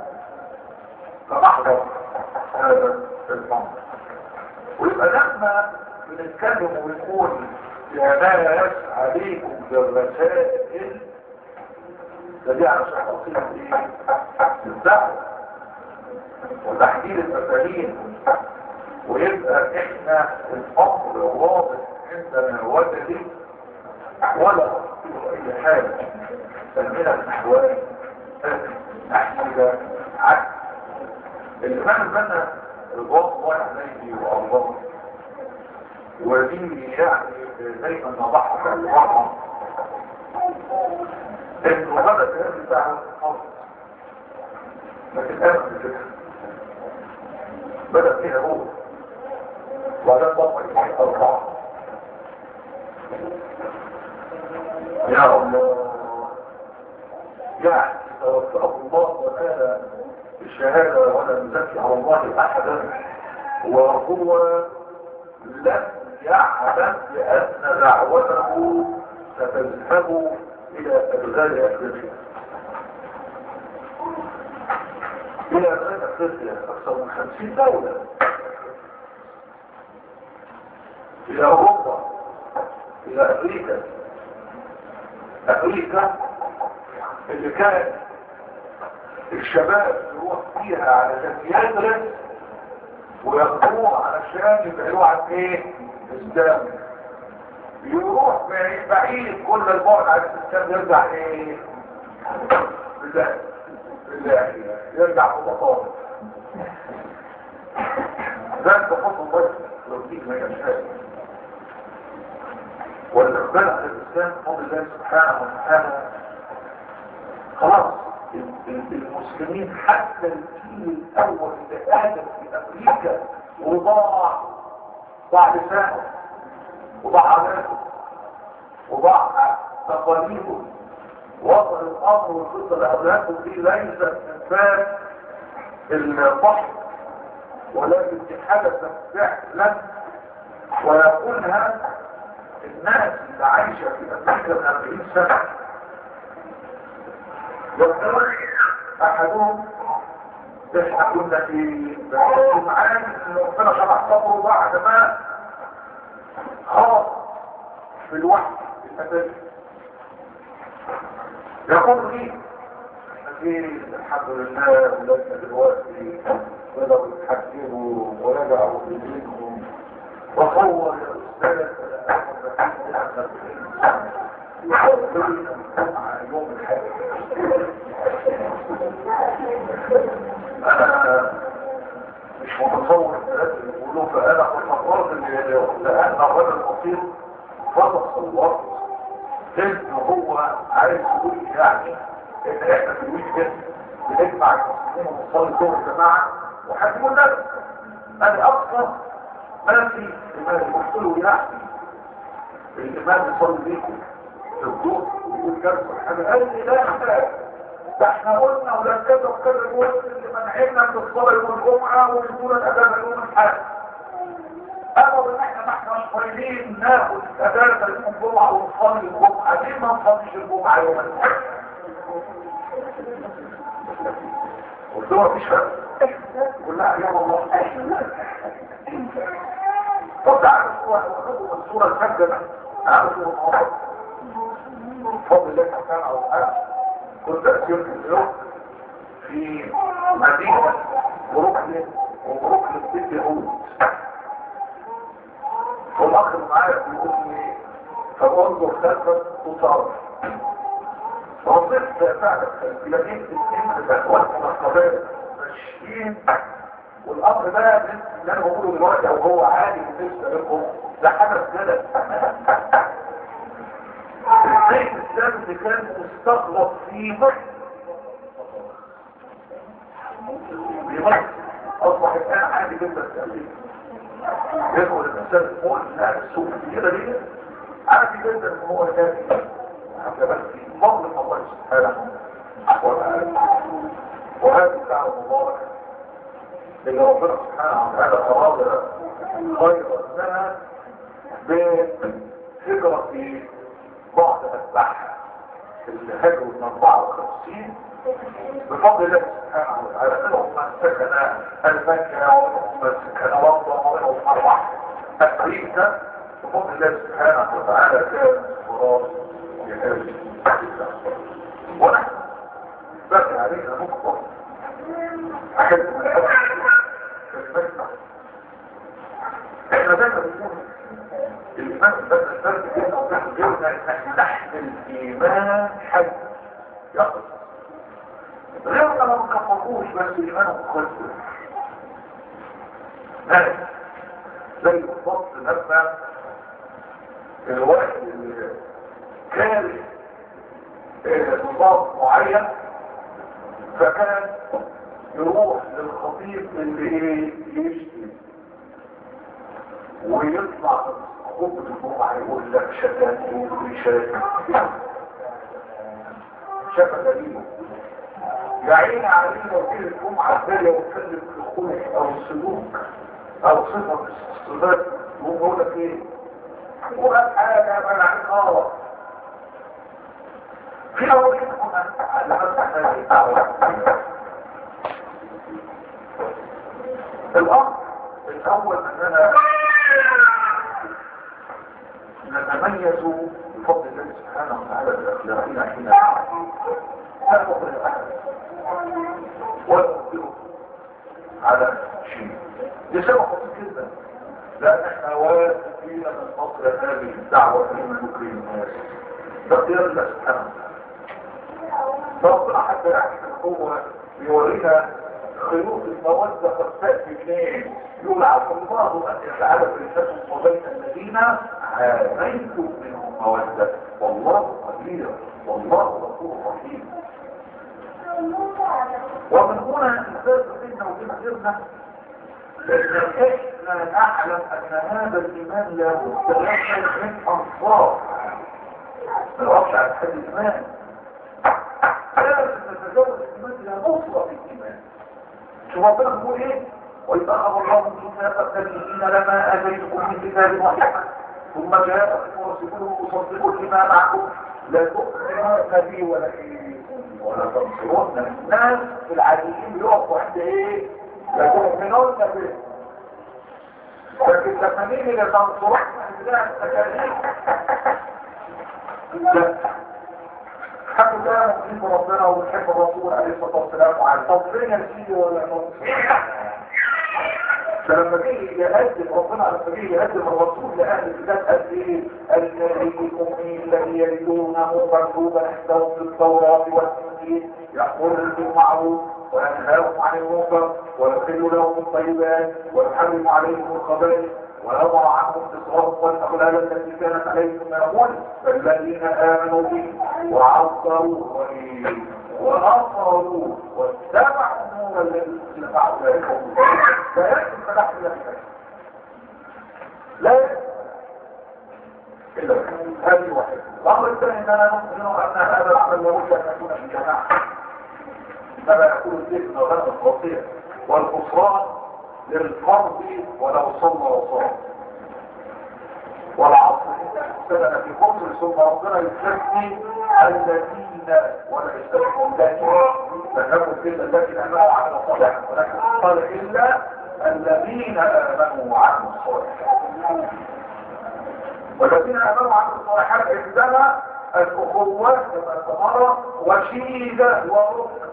Speaker 2: كمحضر هذا الامر ويبقى لما بنتكلم ونقول يا ناس عليكم بالرسائل ده دي على شخصية ايه الدعوة وتحديد المفاهيم ويبقى احنا الامر واضح عندنا وجدي ولا اي حاجة من الاحوال احسد عكس اللي فهم منا رضوان الله عليه والله ودي يعني زي ما نضحك الوضع انه بدأ هذه الدعوة الارض لكن امن بالفكرة بدأ فيها هو وبعدين ضمن اثنين اربعة يا الله يعني توفاه الله وكان الشهادة ولا نزكي على الله احدا وهو لم يعلم بان دعوته ستذهب الى ادغال افريقيا الى ادغال افريقيا اكثر من خمسين دولة الى اوروبا الى امريكا امريكا اللي كان الشباب يروح فيها علشان يدرس وياخدوه علشان يبعدوا عن ايه الاسلام يروح بعيد كل البعد عن الاسلام يرجع ايه بالله بالله يرجع في بطاطا ده انت حط الله يرضيك ما يشاء والاقبال على الاسلام فضل الله سبحانه وتعالى خلاص المسلمين حتى الجيل الاول اللي ادم في امريكا وضاع ضاع لسانه وضاع عاداته وضاع تقاليده وصل الامر والقصه لاولادهم دي ليست من باب الضحك ولكن دي حدثت فعلا ويقولها الناس اللي عايشه في امريكا من 40 سنه يقول احدهم احنا كنا في معانا ان ربنا شرح صبره بعد ما خاض في الوحي الاساسي يقول لي في الحمد لله ولادنا دلوقتي بدأوا يتحكموا ورجعوا في دينهم وصور يا استاذ يحط لنا الجمعة يوم الحاج انا مش متصور الناس اللي بيقولوا فانا تصورت ان لان الرجل البسيط فضل صورت ان هو عايز يقول يعني ان احنا في الويك بنجمع المسلمين ونصلي دور الجماعه وحد يقول لا انا اقصى ما في الامام قلت له يعني الامام يصلي بيكم في الظهر ويقول كذا حاجه قال لي لا ده احنا قلنا ولا كذا وكذا قلت اللي منعنا من الصلاه يوم الجمعه ويقول الاذان يوم الاحد امر ان احنا ما احنا قايلين ناخد اجازه يوم الجمعه ونصلي الجمعه ليه ما نصليش الجمعه يوم الاحد قلت له مفيش فرق كلها ايام الله طب تعالى الصوره الصوره الفجره تعالى الصوره المواقف بفضل الله سبحانه وتعالى كنت اسير في اليوم في مدينه بروكلين وبروكلين بيت يهود والاخ اللي معايا بيقول لي فبنظر خلفا تصرف فوصلت فعلا لقيت الاثنين الاخوات من القبائل ماشيين والامر ده اللي انا بقوله دلوقتي او هو عادي بالنسبه لكم ده حدث جدل زي الاسلام اللي كان مستغرق في مصر في مصر اصبح الان عادي جدا التأليف يدخل الانسان المؤمن لا السوق كده دي عادي جدا ان هو كان حتى بس في فضل الله سبحانه وتعالى وهذه الدعوه المباركه اللي ربنا سبحانه وتعالى اراد خير لنا بهجرة في بعض أتباعها اللي هجروا من 54 بفضل الله سبحانه وتعالى منهم من سكن المكة ومنهم من سكن لندن ومنهم أربعة التقريب ده بفضل الله سبحانه وتعالى كان فرار لهذه ونحن بقي علينا نقطة أحب من المجمع احنا دايما بنقول الإيمان بس الفرق بيننا وبين غيرنا إن نحمل إيمان حي يقصد غيرنا ما نكفروش بس إيمانه مخزن نعم زي بالضبط لما الواحد اللي كاره نظام معين فكان يروح للخطيب اللي ايه يشتي ويطلع خطبة الجمعة يقول لك شتاتين ويشارك شفت دليله يا عيني علينا وكيل الجمعة الثانية وتكلم في الخلق او السلوك او صفة من الصفات يقول لك ايه يقول لك حاجة من عقارة في اول منكم ان لما الامر الاول اننا نتميز بفضل الله سبحانه وتعالى باخلاقنا حين لا نخرج احد ولا نخبره على شيء لسبب بسيط جدا لان احنا واثقين من فضل هذه الدعوه من ذكر الناس ده اختيار الله سبحانه وتعالى ربنا حتى يحسن هو يورينا خيوط المودة قد تأتي منين يقول عفو الله أن يجعل بينكم وبين الذين عانيتم منهم مودة والله قدير والله غفور رحيم ومن هنا الفرق بيننا وبين غيرنا لأن احنا نعلم أن هذا الإيمان لابد له من أنصار ما نعرفش عن حد الإيمان لازم نتجاوز الإيمان إلى نصرة الإيمان شوف ربنا بيقول ايه واذا اخذ الله من ميثاق النبيين لما اتيتكم من كتاب وحكمه ثم جاءكم رسول مصدق لما معكم لا تؤمنون بي ولا ايه ولا تنصرون الناس العاديين بيقفوا عند ايه لا تؤمنون به لكن لما نيجي لتنصرون عندنا التكاليف لا الحمد لله نحب ربنا ونحب الرسول عليه الصلاة والسلام وعلى تنصرين السيدي ولا ننصر فلما جه يقدم ربنا على سبيل يقدم الرسول لأهل الكتاب قال ايه؟ الأمين الذي يجدونه مكتوبا عندهم في التوراة والإنجيل يأمر بالمعروف وينهاهم عن المنكر ويحل لهم الطيبات ويحرم عليهم الخبائث ويضع عنهم إصرارهم والأغلال التي كانت عليهم يقول فالذين آمنوا به وعصروا ونصروا واتبعوا النور الذي نفعوا ذلك فيأتي فتح لك لا إلا هذه واحدة الأمر الثاني أننا نؤمن أن هذا العمل لابد أن يكون في جماعة كما يقول الذكر غير القصير والخسران للفرد ولو صلى وصام والعصر سنة في قصر ثم ربنا يستثني الذين ولا يستثني الذين فنقول كده الذين امنوا وعملوا الصالحات ولكن قال الا الذين امنوا وعملوا الصالحات والذين امنوا وعملوا الصالحات عندنا الاخوات كما تمر وشيده ورفق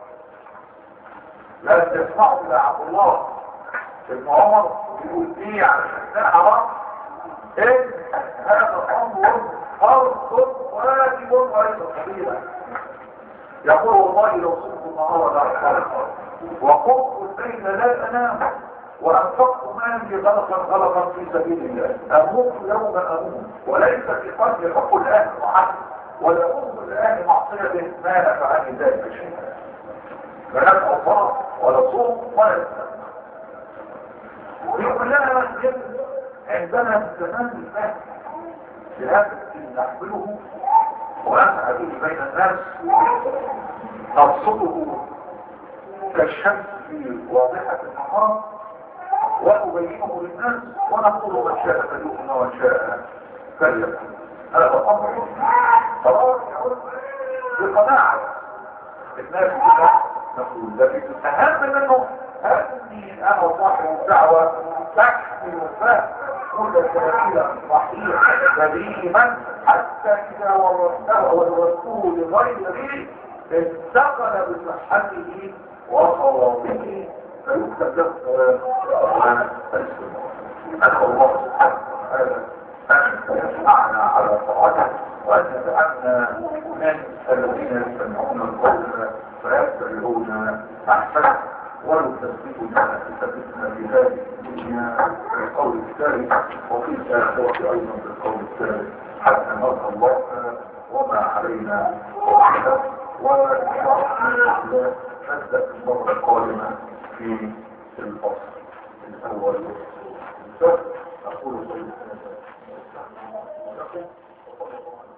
Speaker 2: لا تسمعوا الى عبد الله ابن عمر يقول ايه علشان ده حرام ان هذا امر فرض واجب وليس قليلا يقول والله لو صمت النهار لأحضر وقمت الليل لا انام وانفقت مالي غلطا غلطا في سبيل الله اموت يوم اموت وليس في قلبي حب الاهل وحسن ولا أؤمن لأهل معصية ما نفعني ذلك شيئا لا نفع الله ولا صوم ولا إسلام دي كلها يجب عندنا في الزمان الفاتح لهذا الدين نحمله ونسعى به بين الناس نبسطه كالشمس واضحة النهار ونبينه للناس ونقول من شاء فليؤمن ومن شاء فليكن هذا الامر قرار يعود بقناعة الناس كده نقول لكن اهم منه اني انا صاحب الدعوة تحمل الفهم كل سبيل صحيح سليما حتى اذا ورثته ورثته لغيره انتقل بصحته وصوابه فيكتب له القرآن السنة أسأل الله سبحانه وتعالى أن يسمعنا على طاعته وأن يجعلنا من الذين يستمعون القول فيتبعون أحسنه ويثبتنا يثبتنا في هذه الدنيا بالقول الثالث وفي الآخرة أيضا بالقول الثالث حتى نلقى الله وما علينا وإن شاء الله نبدأ المرة القادمة في الفصل الأول أقول قولي